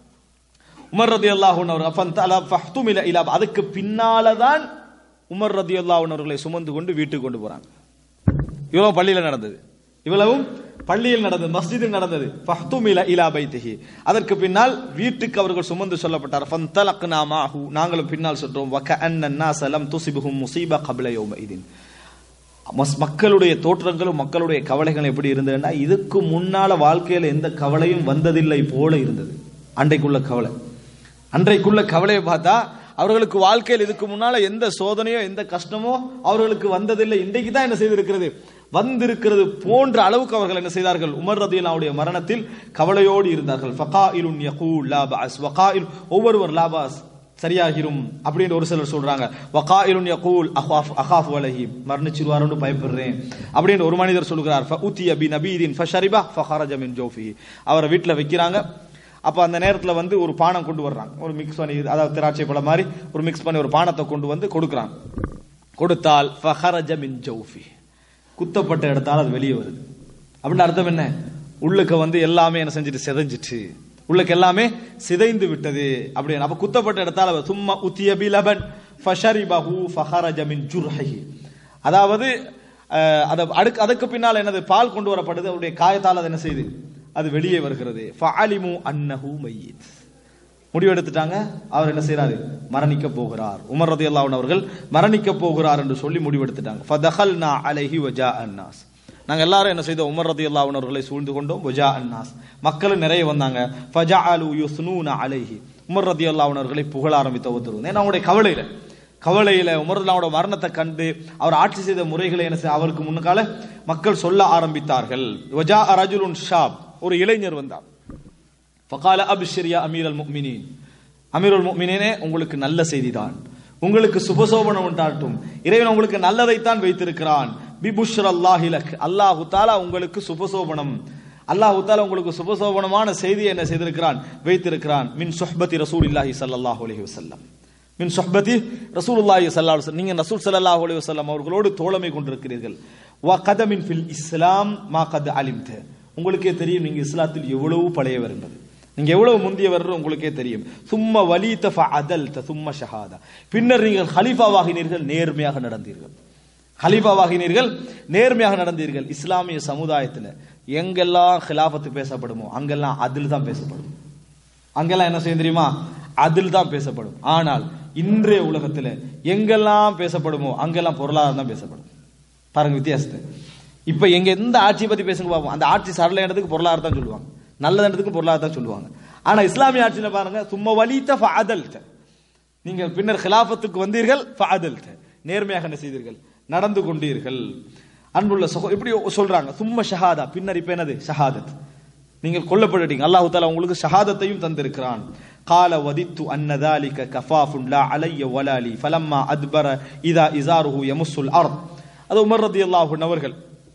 உமர் ரதி அல்லாஹூன் அவர் அஃபன் தலா ஃபஹ்துமில இலா அதுக்கு பின்னால தான் உமர் ரதி அல்லாஹூன் அவர்களை சுமந்து கொண்டு வீட்டுக்கு கொண்டு போறாங்க இவ்வளவு பள்ளியில நடந்தது இவ்வளவும் பள்ளியில் நடந்தது மஸ்ஜிதில் நடந்தது ஃபஹ்துமில இலா பைத்திஹி அதற்கு பின்னால் வீட்டுக்கு அவர்கள் சுமந்து சொல்லப்பட்டார் ஃபந்தலக்னா மாஹு நாங்களும் பின்னால் சொல்றோம் வக அன்ன الناس لم تصبهم مصيبه قبل يومئذ மக்களுடைய தோற்றங்களும் மக்களுடைய கவலைகள் எப்படி இருந்ததுன்னா இதுக்கு முன்னால வாழ்க்கையில எந்த கவலையும் வந்ததில்லை போல இருந்தது அன்றைக்குள்ள கவலை அன்றைக்குள்ள கவலையை பார்த்தா அவர்களுக்கு வாழ்க்கையில் இதுக்கு முன்னால எந்த சோதனையோ எந்த கஷ்டமோ அவர்களுக்கு வந்ததில்லை இன்றைக்கு தான் என்ன செய்திருக்கிறது வந்திருக்கிறது போன்ற அளவுக்கு அவர்கள் என்ன செய்தார்கள் உமர் ரதியல்லாவுடைய மரணத்தில் கவலையோடு இருந்தார்கள் ஃபகாயிலுன் யகூல் லா பஅஸ் வகாயில் ஒவ்வொருவர் லாபாஸ் சரியாகிரும் அப்படின்னு ஒரு சிலர் சொல்றாங்க வகாயிலுன் யகூல் அஹாஃப் அஹாஃப் வலஹி மரணிச்சிருவாரோன்னு பயப்படுறேன் அப்படின்னு ஒரு மனிதர் சொல்கிறார் ஃபஉத்திய பி நபீதின் ஃபஷரிபா ஃபஹரஜ மின் ஜௌஃபிஹி அவரை வீட்டில் வைக்கிறாங்க அப்ப அந்த நேரத்துல வந்து ஒரு பானம் கொண்டு வர்றாங்க ஒரு மிக்ஸ் பண்ணி அதாவது திராட்சை பழம் மாதிரி ஒரு மிக்ஸ் பண்ணி ஒரு பானத்தை கொண்டு வந்து கொடுக்குறாங்க கொடுத்தால் ஃபஹரஜ மின் ஜௌஃபி குத்தப்பட்ட இடத்தால் அது வெளியே வருது அப்படின்னு அர்த்தம் என்ன உள்ளுக்க வந்து எல்லாமே என்ன செஞ்சுட்டு சிதைஞ்சிட்டு உள்ளுக்கு எல்லாமே சிதைந்து விட்டது அப்படின்னு அப்ப குத்தப்பட்ட இடத்தால சும்மா உத்திய பிலபன் ஃபஷரிபஹு ஃபஹரஜ மின் ஜுர்ஹி அதாவது அத அடுக்கு அதுக்கு பின்னால் என்னது பால் கொண்டு வரப்படுது அவருடைய காயத்தால் அது என்ன செய்யுது அது வெளியே வருகிறது ஃபஅலிமு அன்னஹு மையித் முடிவெடுத்துட்டாங்க அவர் என்ன செய்றாரு மரணிக்க போகிறார் உமர் ரதியல்லாஹு அவர்கள் மரணிக்க போகிறார் என்று சொல்லி முடிவெடுத்துட்டாங்க ஃபதஹல்னா அலைஹி வஜா அன்னாஸ் நாங்க எல்லாரும் என்ன செய்தோம் உமர் ரதியல்லாஹு அவர்களை சூழ்ந்து கொண்டோம் வஜா அன்னாஸ் மக்கள் நிறைய வந்தாங்க ஃபஜஅலு யுஸ்னூன அலைஹி உமர் ரதியல்லாஹு அவர்களை புகழ ஆரம்பித்த ஒருத்தர் ஏன்னா அவங்களுடைய கவலையில கவலையில உமர்லாவோட மரணத்தை கண்டு அவர் ஆட்சி செய்த முறைகளை என்ன செய்ய அவருக்கு முன்னுக்கால மக்கள் சொல்ல ஆரம்பித்தார்கள் வஜா ரஜுலுன் ஷாப் ஒரு இளைஞர் வந்தார் ஃபகால அபிஷரியா அமீர் அல் முக்மினின் அமீர் அல் முக்மினே உங்களுக்கு நல்ல செய்திதான் உங்களுக்கு சுபசோபனம் உண்டாட்டும் இறைவன் உங்களுக்கு நல்லதைத்தான் வைத்திருக்கிறான் பிபுஷ்ர் அல்லாஹிலக் அல்லாஹு தாலா உங்களுக்கு சுபசோபனம் அல்லாஹு தாலா உங்களுக்கு சுபசோபனமான செய்தியை என்ன செய்திருக்கிறான் வைத்திருக்கிறான் மின் சுஹ்பதி ரசூலில்லாஹி ஸல்லல்லாஹு அலைஹி வஸல்லம் மின் சொஹ்பதி ரசூலுல்லாஹி ஸல்லல்லாஹு அலைஹி வஸல்லம் நீங்க ரசூல் ஸல்லல்லாஹு அலைஹி வஸல்லம் அவர்களோடு தோழமை கொண்டிருக்கிறீர்கள் வ கதமின் ஃபில் இஸ்லாம் மா கத் அலிம்த உங்களுக்கே தெரியும் நீங்க இஸ்லாத்தில் எவ்வளவு பழையவர் என்பது நீங்க எவ்வளவு முந்தியவர் உங்களுக்கே தெரியும் சும்ம வலீத ஃபஅதல்த சும்ம ஷஹாதா பின்னர் நீங்கள் ஹலீஃபாவாகினீர்கள் நேர்மையாக நடந்தீர்கள் ஹலீஃபாவாகினீர்கள் நேர்மையாக நடந்தீர்கள் இஸ்லாமிய சமுதாயத்தில் எங்கெல்லாம் ஹிலாஃபத்து பேசப்படுமோ அங்கெல்லாம் அதில் தான் பேசப்படும் அங்கெல்லாம் என்ன செய்யும் தெரியுமா அதில் தான் பேசப்படும் ஆனால் இன்றைய உலகத்தில் எங்கெல்லாம் பேசப்படுமோ அங்கெல்லாம் பொருளாதாரம் தான் பேசப்படும் பாருங்க வித்தியாசத்தை இப்ப எங்க எந்த ஆட்சியை பத்தி பேசுங்க பார்ப்போம் அந்த ஆட்சி சரள இடத்துக்கு பொருளாதாரம் தான் சொல்லுவாங்க நல்ல இடத்துக்கு பொருளாதாரம் தான் சொல்லுவாங்க ஆனா இஸ்லாமிய ஆட்சியில பாருங்க சும்மா வலித்த ஃபஅதல்த நீங்க பின்னர் ஹிலாஃபத்துக்கு வந்தீர்கள் ஃபஅதல்த நேர்மையாக என்ன செய்தீர்கள் நடந்து கொண்டீர்கள் அன்புள்ள சகோ இப்படி சொல்றாங்க சும்மா ஷஹாதா பின்னர் இப்ப என்னது ஷஹாதத் நீங்கள் கொல்லப்பட்டுட்டீங்க அல்லாஹு தாலா உங்களுக்கு ஷஹாதத்தையும் தந்திருக்கிறான் قال وددت أن ذلك كفاف لا علي ولا لي فلما أدبر إذا إزاره يمس الأرض அது உமர் ரதியல்லாஹு அவர்கள்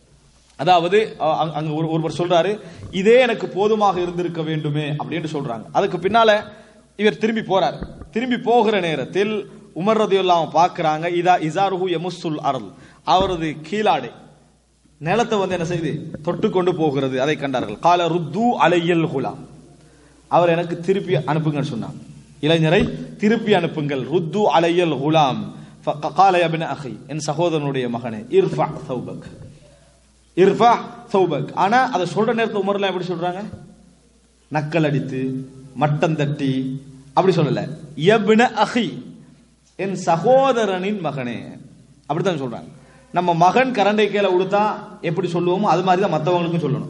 அதாவது அ- அங்க- அங்க ஒரு- ஒருவர் சொல்றாரு இதே எனக்கு போதுமாக இருந்திருக்க வேண்டுமே அப்படின்னு சொல்றாங்க அதுக்கு பின்னால இவர் திரும்பி போறார் திரும்பி போகிற நேரத்தில் உமர் ரதியுல்லாம் பார்க்கறாங்க இதா இசாருஹு யமுஸ்ஸுல் அர்ல் அவரது கீழாடை நிலத்தை வந்து என்ன செய்து தொட்டு கொண்டு போகிறது அதை கண்டார்கள் கால ருத்து அலையல் குலாம் அவர் எனக்கு திருப்பி அனுப்புங்கன்னு சொன்னாங்க இளைஞரை திருப்பி அனுப்புங்கள் ருத்து அலையல் குலாம் கால யபின அகை என் சகோதரனுடைய மகனே இர்ஃபா சௌபக் இர்ஃபா சௌபக் ஆனா அதை சொல்ற நேரத்துல உமர்லாம் எப்படி சொல்றாங்க நக்கல் அடித்து மட்டம் தட்டி அப்படி சொல்லல யபின அகி என் சகோதரனின் மகனே அப்படித்தான் சொல்றாங்க நம்ம மகன் கரண்டை கீழே உடுத்தா எப்படி சொல்லுவோமோ அது மாதிரி தான் மற்றவங்களுக்கும் சொல்லணும்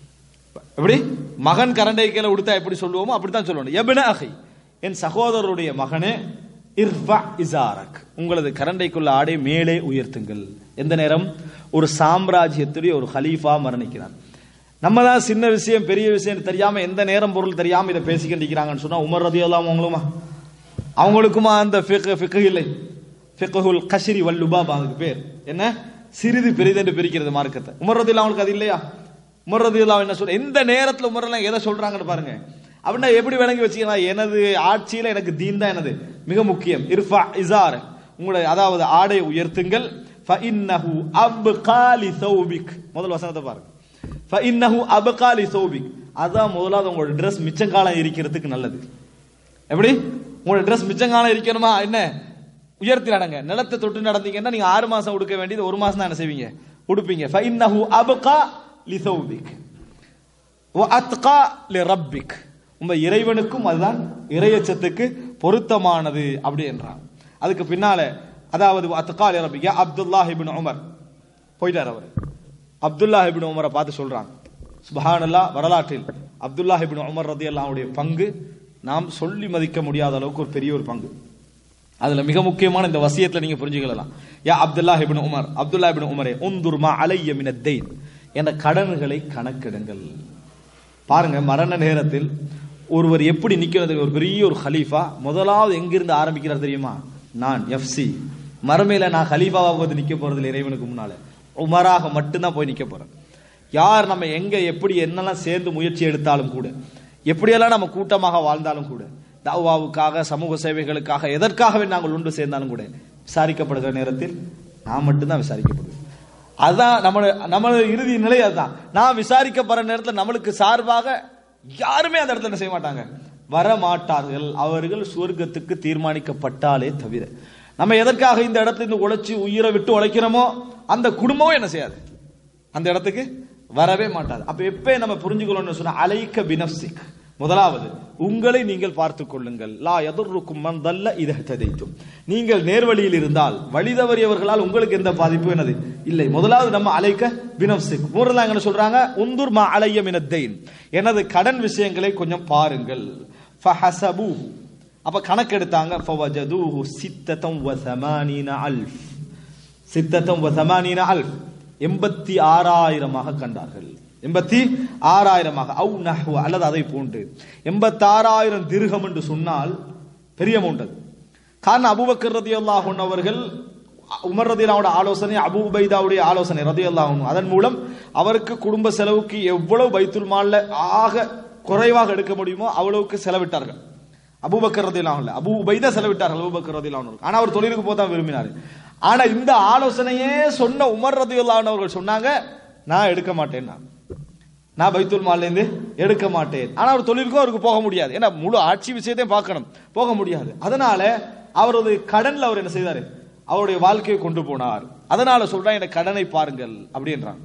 எப்படி மகன் கரண்டை கீழே உடுத்தா எப்படி சொல்லுவோமோ அப்படித்தான் சொல்லணும் எபின அகை என் சகோதரருடைய மகனே இர்ஃபா இசாரக் உங்களது கரண்டைக்குள்ள ஆடை மேலே உயர்த்துங்கள் எந்த நேரம் ஒரு சாம்ராஜ்யத்துடைய ஒரு ஹலீஃபா மரணிக்கிறார் நம்ம தான் சின்ன விஷயம் பெரிய விஷயம் தெரியாம எந்த நேரம் பொருள் தெரியாம இதை பேசிக்கிட்டு சொன்னா உமர் ரதியெல்லாம் அவங்களுமா அவங்களுக்குமா அந்த ஃபிக் ஃபிக்கு இல்லை ஃபிக்குல் கஷிரி வல்லுபாப் அதுக்கு பேர் என்ன சிறிது பெரிதென்று பிரிக்கிறது மார்க்கத்தை உமர் ரதியெல்லாம் அவங்களுக்கு அது இல்லையா உமர் ரதியெல்லாம் என்ன சொல்ற எந்த நேரத்துல உமர்லாம் எதை சொல்றாங்கன்னு பாருங்க அப்படின்னா எப்படி விளங்கி வச்சுக்கலாம் எனது ஆட்சியில எனக்கு தீன் தான் எனது மிக முக்கியம் இர்ஃபா இசார் உங்களுடைய அதாவது ஆடை உயர்த்துங்கள் ஃபஇன்னஹு அப்கா லி சௌபிக் முதல் வசனத்தை பாருங்க ஃபஇன்னஹு அப்கா லி சௌபிக் அதான் முதலாவது உங்களோட Dress மிச்சம் காலம் இருக்கிறதுக்கு நல்லது எப்படி உங்களோட Dress மிச்சம் காலம் இருக்கணுமா என்ன உயர்த்தி நடங்க நிலத்தை தொட்டு நடந்தீங்கன்னா நீங்க ஆறு மாசம் உடுக்க வேண்டியது ஒரு மாசம் தான் என்ன செய்வீங்க உடுப்பீங்க ஃபஇன்னஹு அப்கா லி சௌபிக் வஅத்கா லிரப்பிக் உங்க இறைவனுக்கும் அதுதான் இறையச்சத்துக்கு பொருத்தமானது அப்படி என்றான் அதுக்கு பின்னால அதாவது அத்கா லிரப்பிக் யா அப்துல்லாஹ் இப்னு உமர் போயிட்டார் அவர் அப்துல்லாஹ் இப்னு உமரை பார்த்து சொல்றாங்க சுபஹானல்லாஹ் வரலாற்றில் அப்துல்லாஹ் இப்னு உமர் ரதியல்லாஹுடைய பங்கு நாம் சொல்லி மதிக்க முடியாத அளவுக்கு ஒரு பெரிய ஒரு பங்கு அதுல மிக முக்கியமான இந்த வசியத்துல நீங்க புரிஞ்சுக்கலாம் யா Abdullah ibn Umar Abdullah ibn உமரே உந்துர் மா அலைய மினத்தைன் என்ற கடன்களை கணக்கெடுங்கள் பாருங்க மரண நேரத்தில் ஒருவர் எப்படி நிக்கிறது ஒரு பெரிய ஒரு ஹலீஃபா முதலாவது எங்கிருந்து ஆரம்பிக்கிறார் தெரியுமா நான் எஃப்சி மறுமையில நான் ஹலீஃபாவாக வந்து நிக்க போறது இறைவனுக்கு முன்னால உமராக மட்டும்தான் போய் நிக்க போறேன் யார் நம்ம எங்க எப்படி என்னெல்லாம் சேர்ந்து முயற்சி எடுத்தாலும் கூட எப்படியெல்லாம் நம்ம கூட்டமாக வாழ்ந்தாலும் கூட தாவாவுக்காக சமூக சேவைகளுக்காக எதற்காகவே நாங்கள் ஒன்று சேர்ந்தாலும் கூட விசாரிக்கப்படுகிற நேரத்தில் நான் மட்டும்தான் விசாரிக்கப்படுவேன் அதான் நம்ம நம்மளோட இறுதி நிலை அதுதான் நான் விசாரிக்கப்படுற நேரத்தில் நம்மளுக்கு சார்பாக யாருமே அந்த இடத்துல என்ன செய்ய மாட்டாங்க வர மாட்டார்கள் அவர்கள் சுவர்க்கத்துக்கு தீர்மானிக்கப்பட்டாலே தவிர நம்ம எதற்காக இந்த இடத்துல இருந்து உழைச்சி உயிரை விட்டு உழைக்கிறோமோ அந்த குடும்பமும் என்ன செய்யாது அந்த இடத்துக்கு வரவே மாட்டாது அப்ப எப்ப நம்ம புரிஞ்சுக்கணும்னு சொன்னா அலைக்க பினப்சிக் முதலாவது உங்களை நீங்கள் பார்த்துக் கொள்ளுங்கள் லா எதிர்க்கும் மந்தல்ல இதத்தைத்தும் நீங்கள் நேர்வழியில் இருந்தால் வழி தவறியவர்களால் உங்களுக்கு எந்த பாதிப்பும் என்னது இல்லை முதலாவது நம்ம அழைக்க பினப்சிக் மூன்றாவது என்ன சொல்றாங்க உந்துர் மா அலைய மினத்தைன் எனது கடன் விஷயங்களை கொஞ்சம் பாருங்கள் ஃபஹசபூஹு அப்ப கணக்கெடுத்தாங்க ஃபவஜதூஹு சித்தத்தம் வ சமானீன அல்ஃப் சித்தத்தம் வ சமானீன அல்ஃப் எண்பத்தி ஆறாயிரமாக கண்டார்கள் எண்பத்தி ஆறாயிரமாக அவு நஹ்வ அல்லது அதை போன்று எண்பத்தாறாயிரம் திருகம் என்று சொன்னால் பெரிய அமௌண்ட் அது காரணம் அபுபக்கர் ரதி அல்லாஹன் அவர்கள் உமர் ரதி ஆலோசனை அபு உபைதாவுடைய ஆலோசனை ரதி அல்லாஹன் அதன் மூலம் அவருக்கு குடும்ப செலவுக்கு எவ்வளவு பைத்துல் மால்ல ஆக குறைவாக எடுக்க முடியுமோ அவ்வளவுக்கு செலவிட்டார்கள் அபூபக்கர் ரதிலாம் இல்ல அபு உபைதா செலவிட்டார்கள் அபூபக்கர் ரதிலாம் ஆனா அவர் தொழிலுக்கு போதான் விரும்பினார் ஆனா இந்த ஆலோசனையே சொன்ன உமர் ரதியுல்லான் அவர்கள் சொன்னாங்க நான் எடுக்க மாட்டேன் நான் நான் பைத்துல் மால்லேருந்து எடுக்க மாட்டேன் ஆனா அவர் தொழிலுக்கும் அவருக்கு போக முடியாது ஏன்னா முழு ஆட்சி விஷயத்தையும் பார்க்கணும் போக முடியாது அதனால அவரது கடன்ல அவர் என்ன செய்தாரு அவருடைய வாழ்க்கையை கொண்டு போனார் அதனால சொல்றேன் இந்த கடனை பாருங்கள் அப்படின்றாங்க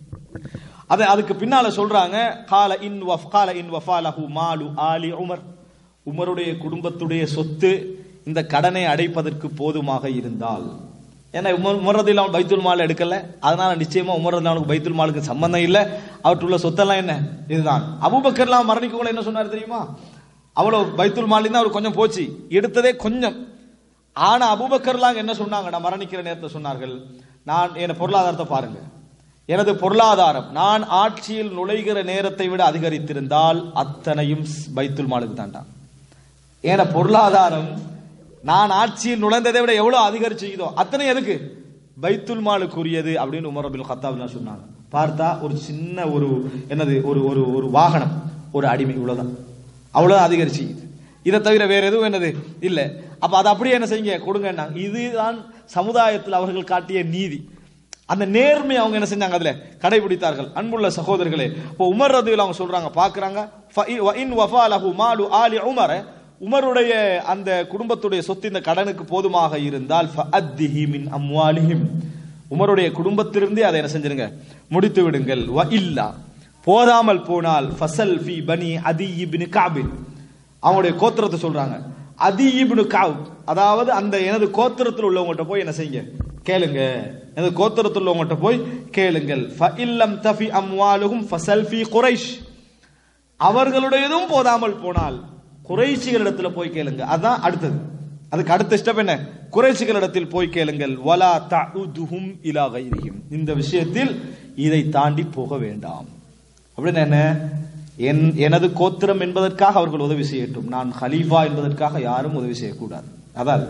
அது அதுக்கு பின்னால சொல்றாங்க கால இன் வஃப் கால இன் வஃபாலஹு மாலு ஆலி உமர் உமருடைய குடும்பத்துடைய சொத்து இந்த கடனை அடைப்பதற்கு போதுமாக இருந்தால் ஏன்னா உமர் உமரதில் பைத்துல் மால் எடுக்கல அதனால நிச்சயமா உமரதில் பைத்துல் மாலுக்கு சம்பந்தம் இல்லை அவற்றுள்ள சொத்தெல்லாம் என்ன இதுதான் அபூபக்கர்லாம் மரணிக்கக்குள்ள என்ன சொன்னார் தெரியுமா அவ்வளவு பைத்துல் மாலின் அவர் கொஞ்சம் போச்சு எடுத்ததே கொஞ்சம் ஆனா அபூபக்கர்லாம் என்ன சொன்னாங்க நான் மரணிக்கிற நேரத்தில் சொன்னார்கள் நான் என் பொருளாதாரத்தை பாருங்க எனது பொருளாதாரம் நான் ஆட்சியில் நுழைகிற நேரத்தை விட அதிகரித்திருந்தால் அத்தனையும் பைத்துல் மாலுக்கு தான்டா ஏன பொருளாதாரம் நான் ஆட்சியில் நுழைந்ததை விட எவ்வளவு அதிகரிச்சுக்குதோ அத்தனை எதுக்கு பைத்துல் மாலுக்குரியது அப்படின்னு உமர் அபில் கத்தாப் சொன்னாங்க பார்த்தா ஒரு சின்ன ஒரு என்னது ஒரு ஒரு ஒரு வாகனம் ஒரு அடிமை இவ்வளவுதான் அவ்வளவுதான் அதிகரிச்சு இதை தவிர வேற எதுவும் என்னது இல்ல அப்ப அதை அப்படியே என்ன செய்யுங்க கொடுங்க இதுதான் சமுதாயத்தில் அவர்கள் காட்டிய நீதி அந்த நேர்மை அவங்க என்ன செஞ்சாங்க அதுல கடைபிடித்தார்கள் அன்புள்ள சகோதரர்களே இப்போ உமர் ரதியில் அவங்க சொல்றாங்க பாக்குறாங்க இன் வஃபாலஹு மாலு ஆலி உமர உமருடைய அந்த குடும்பத்துடைய சொத்து இந்த கடனுக்கு போதுமாக இருந்தால் ஃபஅத்திஹி மின் அம்வாலிஹிம் உமருடைய குடும்பத்திலிருந்தே அதை என்ன செஞ்சிருங்க முடித்து விடுங்கள் வ இல்லா போதாமல் போனால் ஃபசல் ஃபி பனி அதி இப்னு காபின் அவங்களுடைய கோத்திரத்தை சொல்றாங்க அதி இப்னு காப் அதாவது அந்த எனது கோத்திரத்தில் உள்ளவங்ககிட்ட போய் என்ன செய்யுங்க கேளுங்க எனது கோத்திரத்தில் உள்ளவங்ககிட்ட போய் கேளுங்கள் ஃப இல்லம் தஃபி அம்வாலுஹும் ஃபசல் ஃபி குரைஷ் அவர்களுடையதும் போதாமல் போனால் குறைச்சிகளிடத்துல போய் கேளுங்க அதான் அடுத்தது அதுக்கு அடுத்த ஸ்டெப் என்ன குறைச்சிகளிடத்தில் போய் கேளுங்கள் வலா தஉதுஹும் இலா கைரிஹிம் இந்த விஷயத்தில் இதை தாண்டி போக வேண்டாம் அப்படின்னு என்ன என் எனது கோத்திரம் என்பதற்காக அவர்கள் உதவி செய்யட்டும் நான் ஹலீஃபா என்பதற்காக யாரும் உதவி செய்யக்கூடாது அதாவது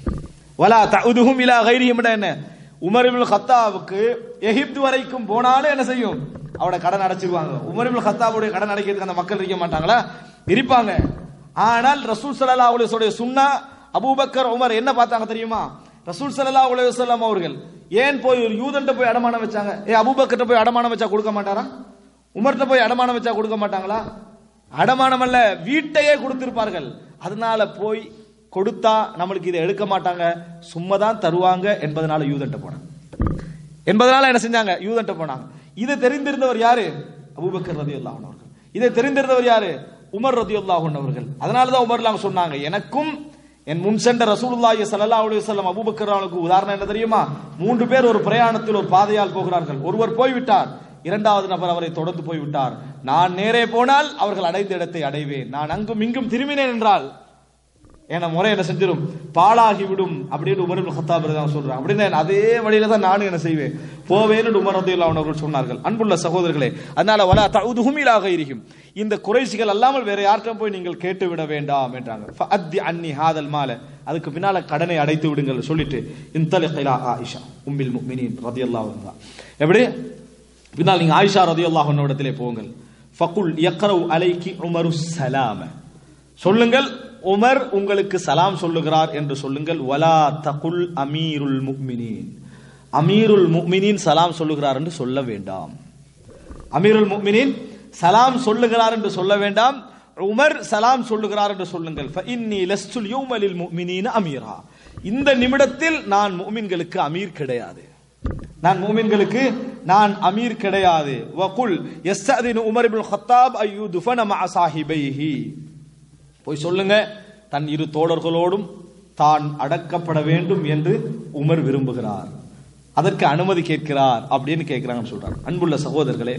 வலா தஉதுஹும் இலா கைரிஹிம் என்ன உமர் இப்னு கத்தாவுக்கு எகிப்து வரைக்கும் போனாலும் என்ன செய்யும் அவட கடன் அடைச்சிருவாங்க உமர் இப்னு கத்தாவுடைய கடன் அடைக்கிறதுக்கு அந்த மக்கள் இருக்க மாட்டாங்களா இருப்பாங்க ஆனால் ரசூல் சல்லா அலுவலுடைய சுன்னா அபூபக்கர் உமர் என்ன பார்த்தாங்க தெரியுமா ரசூல் சல்லா அலுவலம் அவர்கள் ஏன் போய் ஒரு யூதன்ட்ட போய் அடமானம் வச்சாங்க ஏ அபூபக்கர்ட்ட போய் அடமானம் வச்சா கொடுக்க மாட்டாரா உமர்ட்ட போய் அடமானம் வச்சா கொடுக்க மாட்டாங்களா அடமானம் அல்ல வீட்டையே கொடுத்திருப்பார்கள் அதனால போய் கொடுத்தா நம்மளுக்கு இதை எடுக்க மாட்டாங்க சும்மா தான் தருவாங்க என்பதனால யூதன்ட்ட போனாங்க என்பதனால என்ன செஞ்சாங்க யூதன்ட்ட போனாங்க இதை தெரிந்திருந்தவர் யாரு அபூபக்கர் ரதி அவர்கள் இதை தெரிந்திருந்தவர் யாரு உமர் ரதி அவர்கள் அதனாலதான் உமர்லாம் சொன்னாங்க எனக்கும் என் முன் சென்ற ரசூலுல்லாஹி ஸல்லல்லாஹு அலைஹி வஸல்லம் அபூபக்கர் அவர்களுக்கு உதாரணம் என்ன தெரியுமா மூன்று பேர் ஒரு பிரயாணத்தில் ஒரு பாதையால் போகிறார்கள் ஒருவர் போய்விட்டார் இரண்டாவது நபர் அவரை தொடர்ந்து போய்விட்டார் நான் நேரே போனால் அவர்கள் அடைந்த இடத்தை அடைவேன் நான் அங்கும் இங்கும் திரும்பினேன் என்றால் என முறை என்ன செஞ்சிடும் பாழாகி விடும் அப்படின்னு உமர் இப்னு கத்தாப் தான் சொல்றாங்க அப்படின்னு அதே வழியில தான் நானும் என்ன செய்வேன் போவேன்னு உமர் ரதியுல்லாஹு அவர்கள் சொன்னார்கள் அன்புள்ள சகோதரர்களே அதனால வலா தஉதுஹும் இலாக இருக்கும் இந்த குறைசிகள் அல்லாமல் வேற யார்கிட்ட போய் நீங்கள் கேட்டு விட வேண்டாம் என்றாங்க ஃபஅத்தி அன்னி ஹாதல் மால அதுக்கு பின்னால கடனை அடைத்து விடுங்கள் சொல்லிட்டு இன்தலிக் இலா ஆயிஷா உம்மில் முஃமினீன் ரதியல்லாஹு அன்ஹா எப்படி பின்னால் நீங்க ஆயிஷா ரதியல்லாஹு அன்ஹா இடத்திலே போங்கள் ஃபகுல் யக்ரவு அலைக்கி உமரு சலாம சொல்லுங்கள் உமர் உங்களுக்கு சலாம் சொல்லுகிறார் என்று சொல்லுங்கள் வலா தகுல் அமீருல் முக்மினீன் அமீருல் முக்மினீன் சலாம் சொல்லுகிறார் என்று சொல்ல வேண்டாம் அமீருல் முக்மினீன் சலாம் சொல்லுகிறார் என்று சொல்ல வேண்டாம் உமர் சலாம் சொல்லுகிறார் என்று சொல்லுங்கள் ஃபஇன்னி லஸ்துல் யௌமலில் முக்மினீன அமீரா இந்த நிமிடத்தில் நான் முக்மின்களுக்கு அமீர் கிடையாது நான் மூமின்களுக்கு நான் அமீர் கிடையாது வகுல் யஸ்ததின் உமர் இப்னு ஹத்தாப் ஐயு துஃபன மஅ சாஹிபைஹி போய் சொல்லுங்க தன் இரு தோழர்களோடும் தான் அடக்கப்பட வேண்டும் என்று உமர் விரும்புகிறார் அதற்கு அனுமதி கேட்கிறார் அப்படின்னு கேட்கிறாங்கன்னு சொல்றாங்க அன்புள்ள சகோதரர்களே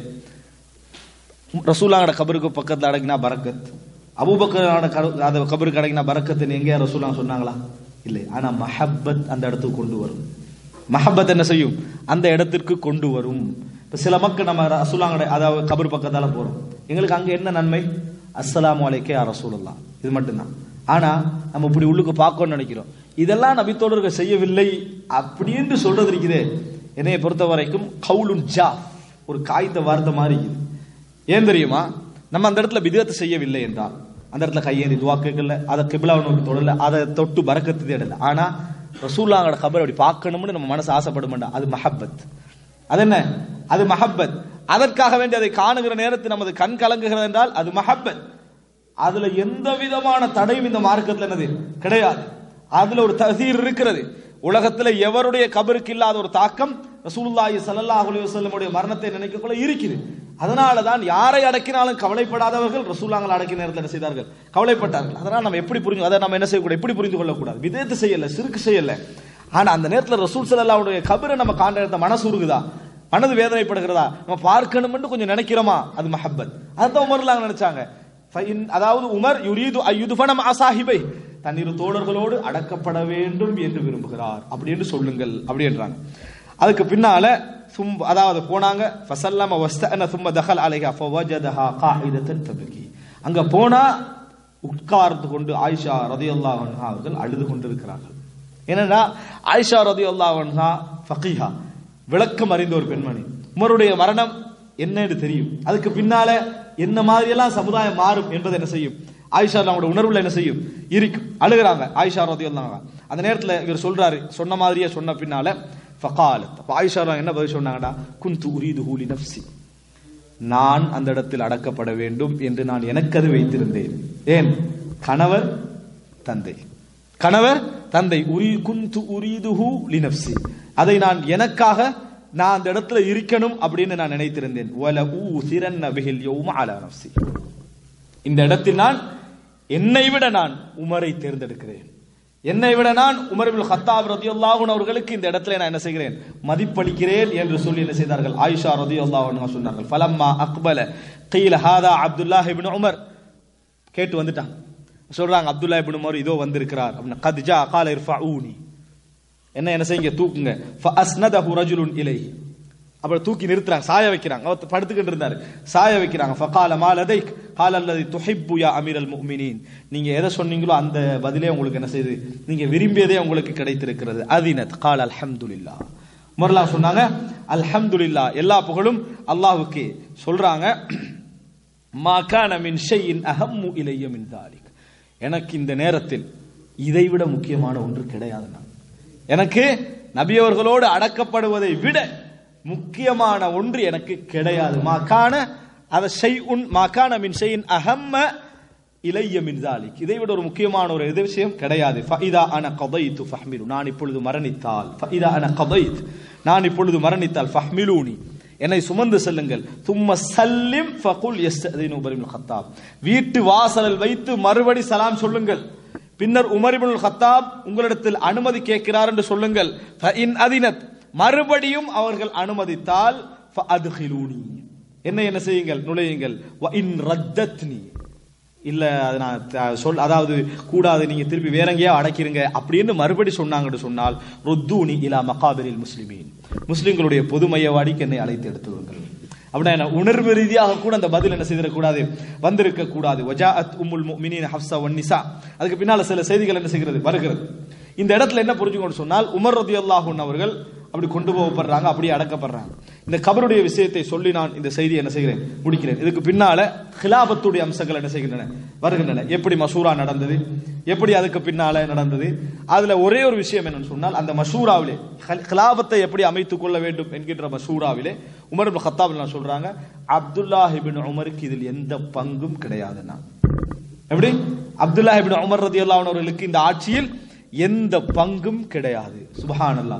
ரசூலாங்கட கபருக்கு பக்கத்துல அடங்கினா பரக்கத் அபூபக்கரோட அது கபருக்கு அடங்கினா பரக்கத்துன்னு எங்கேயா ரசூலாங்க சொன்னாங்களா இல்லை ஆனா மஹப்பத் அந்த இடத்துக்கு கொண்டு வரும் மஹப்பத் என்ன செய்யும் அந்த இடத்திற்கு கொண்டு வரும் இப்ப சில மக்கள் நம்ம ரசூலாங்கட அதாவது கபர் பக்கத்தால போறோம் எங்களுக்கு அங்க என்ன நன்மை அஸ்ஸலாமு அலைக்கே ரசூலுல்லாஹ் இது மட்டும்தான் ஆனா நம்ம இப்படி உள்ளுக்கு பார்க்கணும்னு நினைக்கிறோம் இதெல்லாம் நபித்தோழர்கள் செய்யவில்லை அப்படின்னு சொல்றது இருக்குதே என்னைய பொறுத்த வரைக்கும் கவுலுன் ஜா ஒரு காய்ந்த வார்த்தை மாதிரி இருக்குது ஏன் தெரியுமா நம்ம அந்த இடத்துல விதத்தை செய்யவில்லை என்றால் அந்த இடத்துல கையேந்தி துவா கேட்கல அதை கிபிலாவை நோக்கி தொடல அதை தொட்டு பறக்கத்து தேடல ஆனா ரசூல்லாங்கட கபர் அப்படி பார்க்கணும்னு நம்ம மனசு ஆசைப்படுமாண்டா அது மஹப்பத் அது என்ன அது மஹப்பத் அதற்காக வேண்டி அதை காணுகிற நேரத்தில் நமது கண் கலங்குகிறது என்றால் அது மஹப்பத் அதுல எந்த விதமான தடையும் இந்த மார்க்கத்துல என்னது கிடையாது அதுல ஒரு தசீர் இருக்கிறது உலகத்துல எவருடைய கபருக்கு இல்லாத ஒரு தாக்கம் ரசூலுல்லாஹி ஸல்லல்லாஹு அலைஹி வஸல்லமுடைய மரணத்தை நினைக்கக்குள்ள இருக்குது அதனால தான் யாரை அடக்கினாலும் கவலைப்படாதவர்கள் ரசூலாங்களை அடக்கின நேரத்தில் என்ன செய்தார்கள் கவலைப்பட்டார்கள் அதனால் நம்ம எப்படி புரிஞ்சு அதை நம்ம என்ன செய்யக்கூடாது எப்படி புரிந்து கொள்ளக்கூடாது விதத்து செய்யல சிறுக்கு செய்யல ஆனா அந்த நேரத்தில் ரசூல் ஸல்லல்லாஹுடைய கபரை நம்ம காண்ற இடத்த மனசு உருகுதா மனது வேதனைப்படுகிறதா நம்ம பார்க்கணும்னு கொஞ்சம் நினைக்கிறோமா அது மஹப்பத் அதுதான் உமர்லாங்க நினைச்சாங்க ஃபைன்- அதாவது உமர் யுரீது அய்யுதுஃபன அசாஹிபை தன் இரு தோழர்களோடு அடக்கப்பட வேண்டும் என்று விரும்புகிறார் அப்படி என்று சொல்லுங்கள் அப்படி என்றாங்க அதுக்கு பின்னால சும் அதாவது போனாங்க ஃபசல்லம வஸ்தஅன சும்ம தஹல் அலைஹா ஃபவஜதஹா காயிதத்தன் தபகி அங்க போனா உட்கார்ந்து கொண்டு ஆயிஷா ரதியல்லாஹு அன்ஹா அவர்கள் அழுது கொண்டிருக்கிறார்கள் ஏனென்றா ஆயிஷா ரதியல்லாஹு அன்ஹா ஃபகீஹா விளக்கம் அறிந்த ஒரு பெண்மணி உமருடைய மரணம் என்னன்னு தெரியும் அதுக்கு பின்னால என்ன மாதிரியெல்லாம் சமுதாயம் மாறும் என்பது என்ன செய்யும் ஆயிஷா அவங்களோட உணர்வுல என்ன செய்யும் இருக்கும் அழுகிறாங்க ஆயிஷா ரதியல்லாஹு அந்த நேரத்துல இவர் சொல்றாரு சொன்ன மாதிரியே சொன்ன பின்னால ஃபகாலத் அப்ப ஆயிஷா என்ன பதில் சொன்னாங்கடா குந்து உரீது ஹூலி நப்சி நான் அந்த இடத்தில் அடக்கப்பட வேண்டும் என்று நான் எனக்கு அது வைத்திருந்தேன் ஏன் கணவர் தந்தை கணவர் தந்தை உரி குந்து உரீதுஹு லினப்சி அதை நான் எனக்காக நான் அந்த இடத்துல இருக்கணும் அப்படின்னு நான் நினைத்திருந்தேன் வல ஊ சிரன்ன பிஹில் யௌம அலா நப்சி இந்த இடத்தில் நான் என்னை விட நான் உமரை தேர்ந்தெடுக்கிறேன் என்னை விட நான் உமர் இப்னு கத்தாப் ரதியல்லாஹு அவர்களுக்கு இந்த இடத்துல நான் என்ன செய்கிறேன் மதிப்பளிக்கிறேன் என்று சொல்லி என்ன செய்தார்கள் ஆயிஷா ரதியல்லாஹு அன்ஹா சொன்னார்கள் ஃபலம்மா அக்பல கீல ஹாதா அப்துல்லாஹ் இப்னு உமர் கேட்டு வந்துட்டான் சொல்றாங்க அப்துல்லா இப்னு உமர் இதோ வந்திருக்கிறார் அப்படின்னா கத்ஜா கால இர்ஃபஊனி என்ன என்ன செய்யுங்க தூக்குங்க ஃபஅஸ்னதஹு ரஜுலுன் இலைஹி அப்புறம் தூக்கி நிறுத்துறாங்க சாய வைக்கிறாங்க அவர் படுத்துக்கிட்டு இருந்தாரு சாய வைக்கிறாங்க ஃபகால மா லதைக் கால அல்லது துஹிப்பு யா அமீரல் முஃமினீன் நீங்க எதை சொன்னீங்களோ அந்த பதிலே உங்களுக்கு என்ன செய்யுது நீங்க விரும்பியதே உங்களுக்கு கிடைத்திருக்கிறது அதினத் கால் அல்ஹம்துலில்லாஹ் முரலா சொன்னாங்க அல்ஹம்துலில்லாஹ் எல்லா புகழும் அல்லாஹ்வுக்கு சொல்றாங்க மா கான மின் ஷைஇன் அஹம்மு இலைய மின் தாலிக் எனக்கு இந்த நேரத்தில் இதைவிட முக்கியமான ஒன்று கிடையாது நான் எனக்கு நபி அவர்களோடு அடக்கப்படுவதை விட முக்கியமான ஒன்று எனக்கு கிடையாது மாக்கான அத ஷை உன் மாக்கான மின் ஷையின் அஹம்ம இலைய மின் தாலிக் இதை விட ஒரு முக்கியமான ஒரு இது விஷயம் கிடையாது ஃபஇதா அன கதைத்து ஃபஹ்மிலு நான் இப்பொழுது மரணித்தால் ஃபஇதா அன கதைத் நான் இப்பொழுது மரணித்தால் ஃபஹ்மிலூனி என்னை சுமந்து செல்லுங்கள் தும்ம சல்லிம் ஃபகுல் யஸ்ததீனு உமர் இப்னு கத்தாப் வீட்டு வாசலில் வைத்து மறுபடி சலாம் சொல்லுங்கள் பின்னர் உமர் இப்னுல் கத்தாப் உங்களிடத்தில் அனுமதி கேட்கிறார் என்று சொல்லுங்கள் இன் அதினத் மறுபடியும் அவர்கள் அனுமதித்தால் ஃபஅத்கிலூனி என்ன என்ன செய்யுங்கள் நுழையுங்கள் வ இன் ரத்தத்னி இல்ல அது நான் த- சொல் அதாவது கூடாது நீங்க திருப்பி வேற எங்கேயோ அடைக்கிறீங்க அப்படின்னு மறுபடி சொன்னாங்கன்னு சொன்னால் ருத்தூனி இலா மகாபிரில் முஸ்லிமீன் முஸ்லிம்களுடைய பொது மையவாடிக்கு என்னை அழைத்து எடுத்துருங்கள் அப்படின்னா என்ன உணர்வு ரீதியாக கூட அந்த பதில் என்ன செய்திடக்கூடாது வந்திருக்க கூடாது வஜாஅத் உம்முல் முஃமினீன் ஹப்ஸா வன் நிசா அதுக்கு பின்னால சில செய்திகள் என்ன செய்கிறது வருகிறது இந்த இடத்துல என்ன புரிஞ்சுக்கணும் சொன்னால் உமர் ரதியல்லாஹு அவர்கள் அப்படி கொண்டு போகப்படுறாங்க அப்படியே அடக்கப்படுறாங்க இந்த கபருடைய விஷயத்தை சொல்லி நான் இந்த செய்தியை என்ன செய்கிறேன் முடிக்கிறேன் இதுக்கு பின்னால ஹிலாபத்துடைய அம்சங்கள் என்ன செய்கின்றன வருகின்றன எப்படி மசூரா நடந்தது எப்படி அதுக்கு பின்னால நடந்தது அதுல ஒரே ஒரு விஷயம் என்னன்னு சொன்னால் அந்த மசூராவிலே ஹல்- ஹிலாபத்தை எப்படி அமைத்துக் கொள்ள வேண்டும் என்கின்ற மசூராவிலே உமர் இப்னு கத்தாப் நான் சொல்றாங்க அப்துல்லாஹ் இப்னு உமருக்கு இதில் எந்த பங்கும் கிடையாதுன்னா எப்படி அப்துல்லா இப்னு உமர் ரதியல்லாஹு அவர்களுக்கு இந்த ஆட்சியில் எந்த பங்கும் கிடையாது சுபஹானல்லாஹ்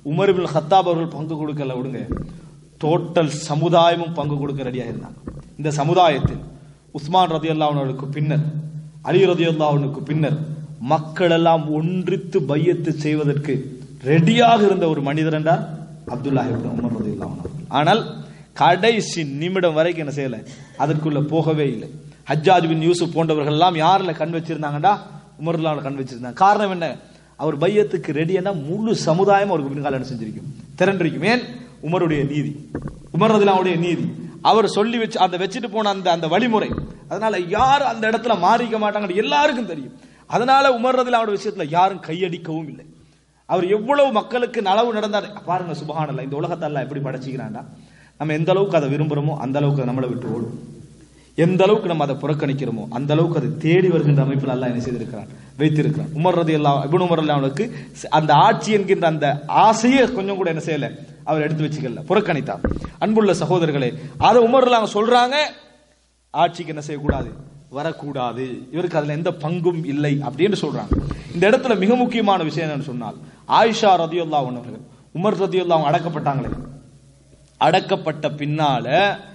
உமர் இப்னு ஹத்தாப் அவர்கள் பங்கு கொடுக்கல விடுங்க டோட்டல் சமுதாயமும் பங்கு கொடுக்க ரெடியாக இருந்தாங்க இந்த சமுதாயத்தில் உஸ்மான் ரதி அவர்களுக்கு பின்னர் அலி ரதி அவனுக்கு பின்னர் மக்கள் எல்லாம் ஒன்றித்து பையத்து செய்வதற்கு ரெடியாக இருந்த ஒரு மனிதர் என்றார் அப்துல்லா இப்னு உமர் ரதி அவர்கள் ஆனால் கடைசி நிமிடம் வரைக்கும் என்ன செய்யல அதற்குள்ள போகவே இல்லை ஹஜ்ஜாஜ் பின் யூசுப் போன்றவர்கள் எல்லாம் யாரில் கண் வச்சிருந்தாங்கடா உமர்லாவில் கண் வச்சிருந்தாங்க காரணம் என்ன அவர் பையத்துக்கு ரெடியான முழு சமுதாயம் அவருக்கு பின்கால என்ன செஞ்சிருக்கும் திரண்டிருக்கும் ஏன் உமருடைய நீதி உமர் ரதிலாவுடைய நீதி அவர் சொல்லி வச்சு அந்த வச்சுட்டு போன அந்த அந்த வழிமுறை அதனால யாரும் அந்த இடத்துல மாறிக்க மாட்டாங்க எல்லாருக்கும் தெரியும் அதனால உமர் ரதிலாவுடைய விஷயத்துல யாரும் கையடிக்கவும் இல்லை அவர் எவ்வளவு மக்களுக்கு நலவு நடந்தார் பாருங்க சுபஹானல்ல இந்த உலகத்தை எல்லாம் எப்படி படைச்சிக்கிறான்டா நம்ம எந்த அளவுக்கு அதை விரும்புறோமோ அந்த அளவுக்கு அது நம்மளை விட்டு ஓடும் எந்த அளவுக்கு நம்ம அதை புறக்கணிக்கிறோமோ அந்த அளவுக்கு அதை தேடி வருகின்ற அமைப்பில் அல்லாஹ் என்ன செய்திருக்கிறான் வைத்திருக்கிறான் உமர் ரதி அல்லா இபுன் உமர் அவனுக்கு அந்த ஆட்சி என்கின்ற அந்த ஆசையை கொஞ்சம் கூட என்ன செய்யல அவர் எடுத்து வச்சுக்கல புறக்கணித்தார் அன்புள்ள சகோதரர்களே அதை உமர் அவங்க சொல்றாங்க ஆட்சிக்கு என்ன செய்யக்கூடாது வரக்கூடாது இவருக்கு அதுல எந்த பங்கும் இல்லை அப்படின்னு சொல்றாங்க இந்த இடத்துல மிக முக்கியமான விஷயம் என்னன்னு சொன்னால் ஆயிஷா ரதியுல்லா அவர்கள் உமர் ரதியுல்லா அவங்க அடக்கப்பட்டாங்களே அடக்கப்பட்ட பின்னால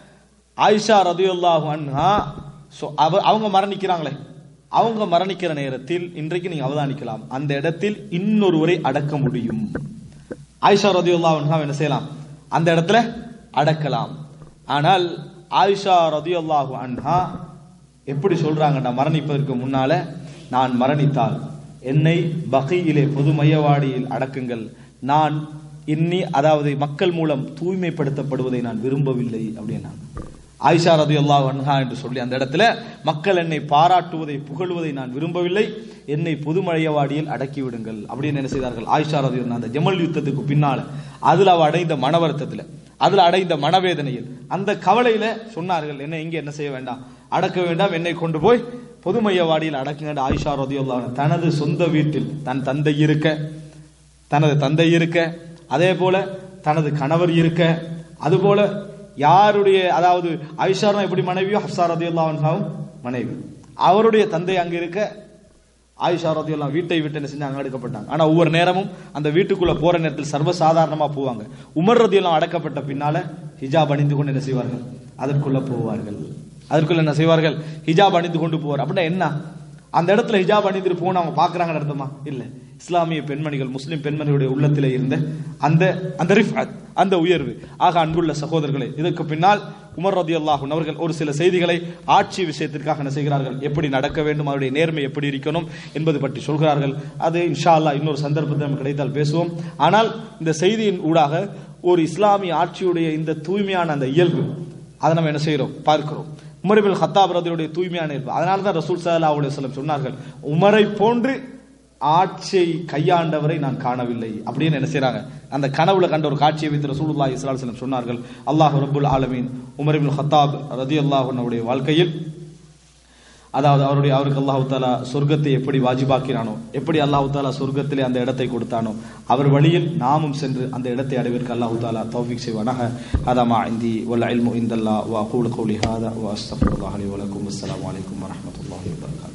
ஆயிஷா ரதியுல்லாஹு அன்ஹா so அவ அவங்க மரணிக்கிறாங்களே அவங்க மரணிக்கிற நேரத்தில் இன்றைக்கு நீங்க அவதானிக்கலாம் அந்த இடத்தில் இன்னொருவரை அடக்க முடியும் ஆயிஷா ரதியுல்லாஹு அன்ஹா என்ன செய்யலாம் அந்த இடத்துல அடக்கலாம் ஆனால் ஆயிஷா ரதியுல்லாஹு அன்ஹா எப்படி சொல்றாங்கடா மரணிப்பதற்கு முன்னால நான் மரணித்தால் என்னை பகையிலே பொது மையவாடியில் அடக்குங்கள் நான் இன்னி அதாவது மக்கள் மூலம் தூய்மைப்படுத்தப்படுவதை நான் விரும்பவில்லை அப்படின்னாங்க ஆயிஷா ரதி அன்ஹா என்று சொல்லி அந்த இடத்துல மக்கள் என்னை பாராட்டுவதை புகழ்வதை நான் விரும்பவில்லை என்னை பொது மழையவாடியில் அடக்கி விடுங்கள் அப்படின்னு என்ன செய்தார்கள் ஆயிஷா ரதி அந்த ஜமல் யுத்தத்துக்கு பின்னால அதுல அவ அடைந்த மன வருத்தத்துல அதுல அடைந்த மனவேதனையில் அந்த கவலையில சொன்னார்கள் என்ன இங்க என்ன செய்ய வேண்டாம் அடக்க வேண்டாம் என்னை கொண்டு போய் பொது மையவாடியில் அடக்குங்க ஆயிஷா ரதி தனது சொந்த வீட்டில் தன் தந்தை இருக்க தனது தந்தை இருக்க அதே போல தனது கணவர் இருக்க அதுபோல யாருடைய அதாவது ஐஷாரம் எப்படி மனைவியோ ஹப்சா ரதி மனைவி அவருடைய தந்தை அங்க இருக்க ஆயிஷா ரதி வீட்டை விட்டு என்ன செஞ்சு அங்க அடக்கப்பட்டாங்க ஆனா ஒவ்வொரு நேரமும் அந்த வீட்டுக்குள்ள போற நேரத்தில் சர்வசாதாரணமா போவாங்க உமர் ரதி அடக்கப்பட்ட பின்னால ஹிஜாப் அணிந்து கொண்டு என்ன செய்வார்கள் அதற்குள்ள போவார்கள் அதற்குள்ள என்ன செய்வார்கள் ஹிஜாப் அணிந்து கொண்டு போவார் அப்படின்னா என்ன அந்த இடத்துல ஹிஜாப் அணிந்துட்டு போன அவங்க பாக்குறாங்கன்னு அர்த்தமா இல்ல இஸ்லாமிய பெண்மணிகள் முஸ்லிம் பெண்மணிகளுடைய உள்ளத்திலே இருந்த அந்த அந்த ரிஃபத் அந்த உயர்வு ஆக அன்புள்ள சகோதரர்களே இதற்கு பின்னால் உமர் ரதி அல்லாஹூன் அவர்கள் ஒரு சில செய்திகளை ஆட்சி விஷயத்திற்காக என்ன செய்கிறார்கள் எப்படி நடக்க வேண்டும் அவருடைய நேர்மை எப்படி இருக்கணும் என்பது பற்றி சொல்கிறார்கள் அது இன்ஷா அல்லா இன்னொரு சந்தர்ப்பத்தில் நமக்கு கிடைத்தால் பேசுவோம் ஆனால் இந்த செய்தியின் ஊடாக ஒரு இஸ்லாமிய ஆட்சியுடைய இந்த தூய்மையான அந்த இயல்பு அதை நம்ம என்ன செய்கிறோம் பார்க்கிறோம் உமர்பில் ஹத்தாப் ரதியுடைய தூய்மையான இயல்பு அதனால தான் ரசூல் சல்லா அலுவலி சொல்லம் சொன்னார்கள் உமரை போன்று ஆட்சியை கையாண்டவரை நான் காணவில்லை அப்படின்னு என்ன செய்றாங்க அந்த கனவுல கண்ட ஒரு காட்சியை வைத்து ரசூலுல்லாஹி ஸல்லல்லாஹு அலைஹி வஸல்லம் சொன்னார்கள் அல்லாஹ் ரப்புல் ஆலமீன் உமர் இப்னு ஹத்தாப் ரதியல்லாஹு அன்ஹுடைய வாழ்க்கையில் அதாவது அவருடைய அவருக்கு அல்லாஹு தாலா சொர்க்கத்தை எப்படி வாஜிபாக்கினானோ எப்படி அல்லாஹு தாலா சொர்க்கத்திலே அந்த இடத்தை கொடுத்தானோ அவர் வழியில் நாமும் சென்று அந்த இடத்தை அடைவதற்கு அல்லாஹு தாலா தௌஃபிக் செய்வானாக ஹதாமா இந்தி வல் இல்மு இந்தல்லா வா கூலு கௌலி ஹாதா வா அஸ்தஃபிருல்லாஹி வலக்கும் அஸ்ஸலாமு அலைக்கும் வரஹ்மத்துல்லாஹி வபரகாத்துஹு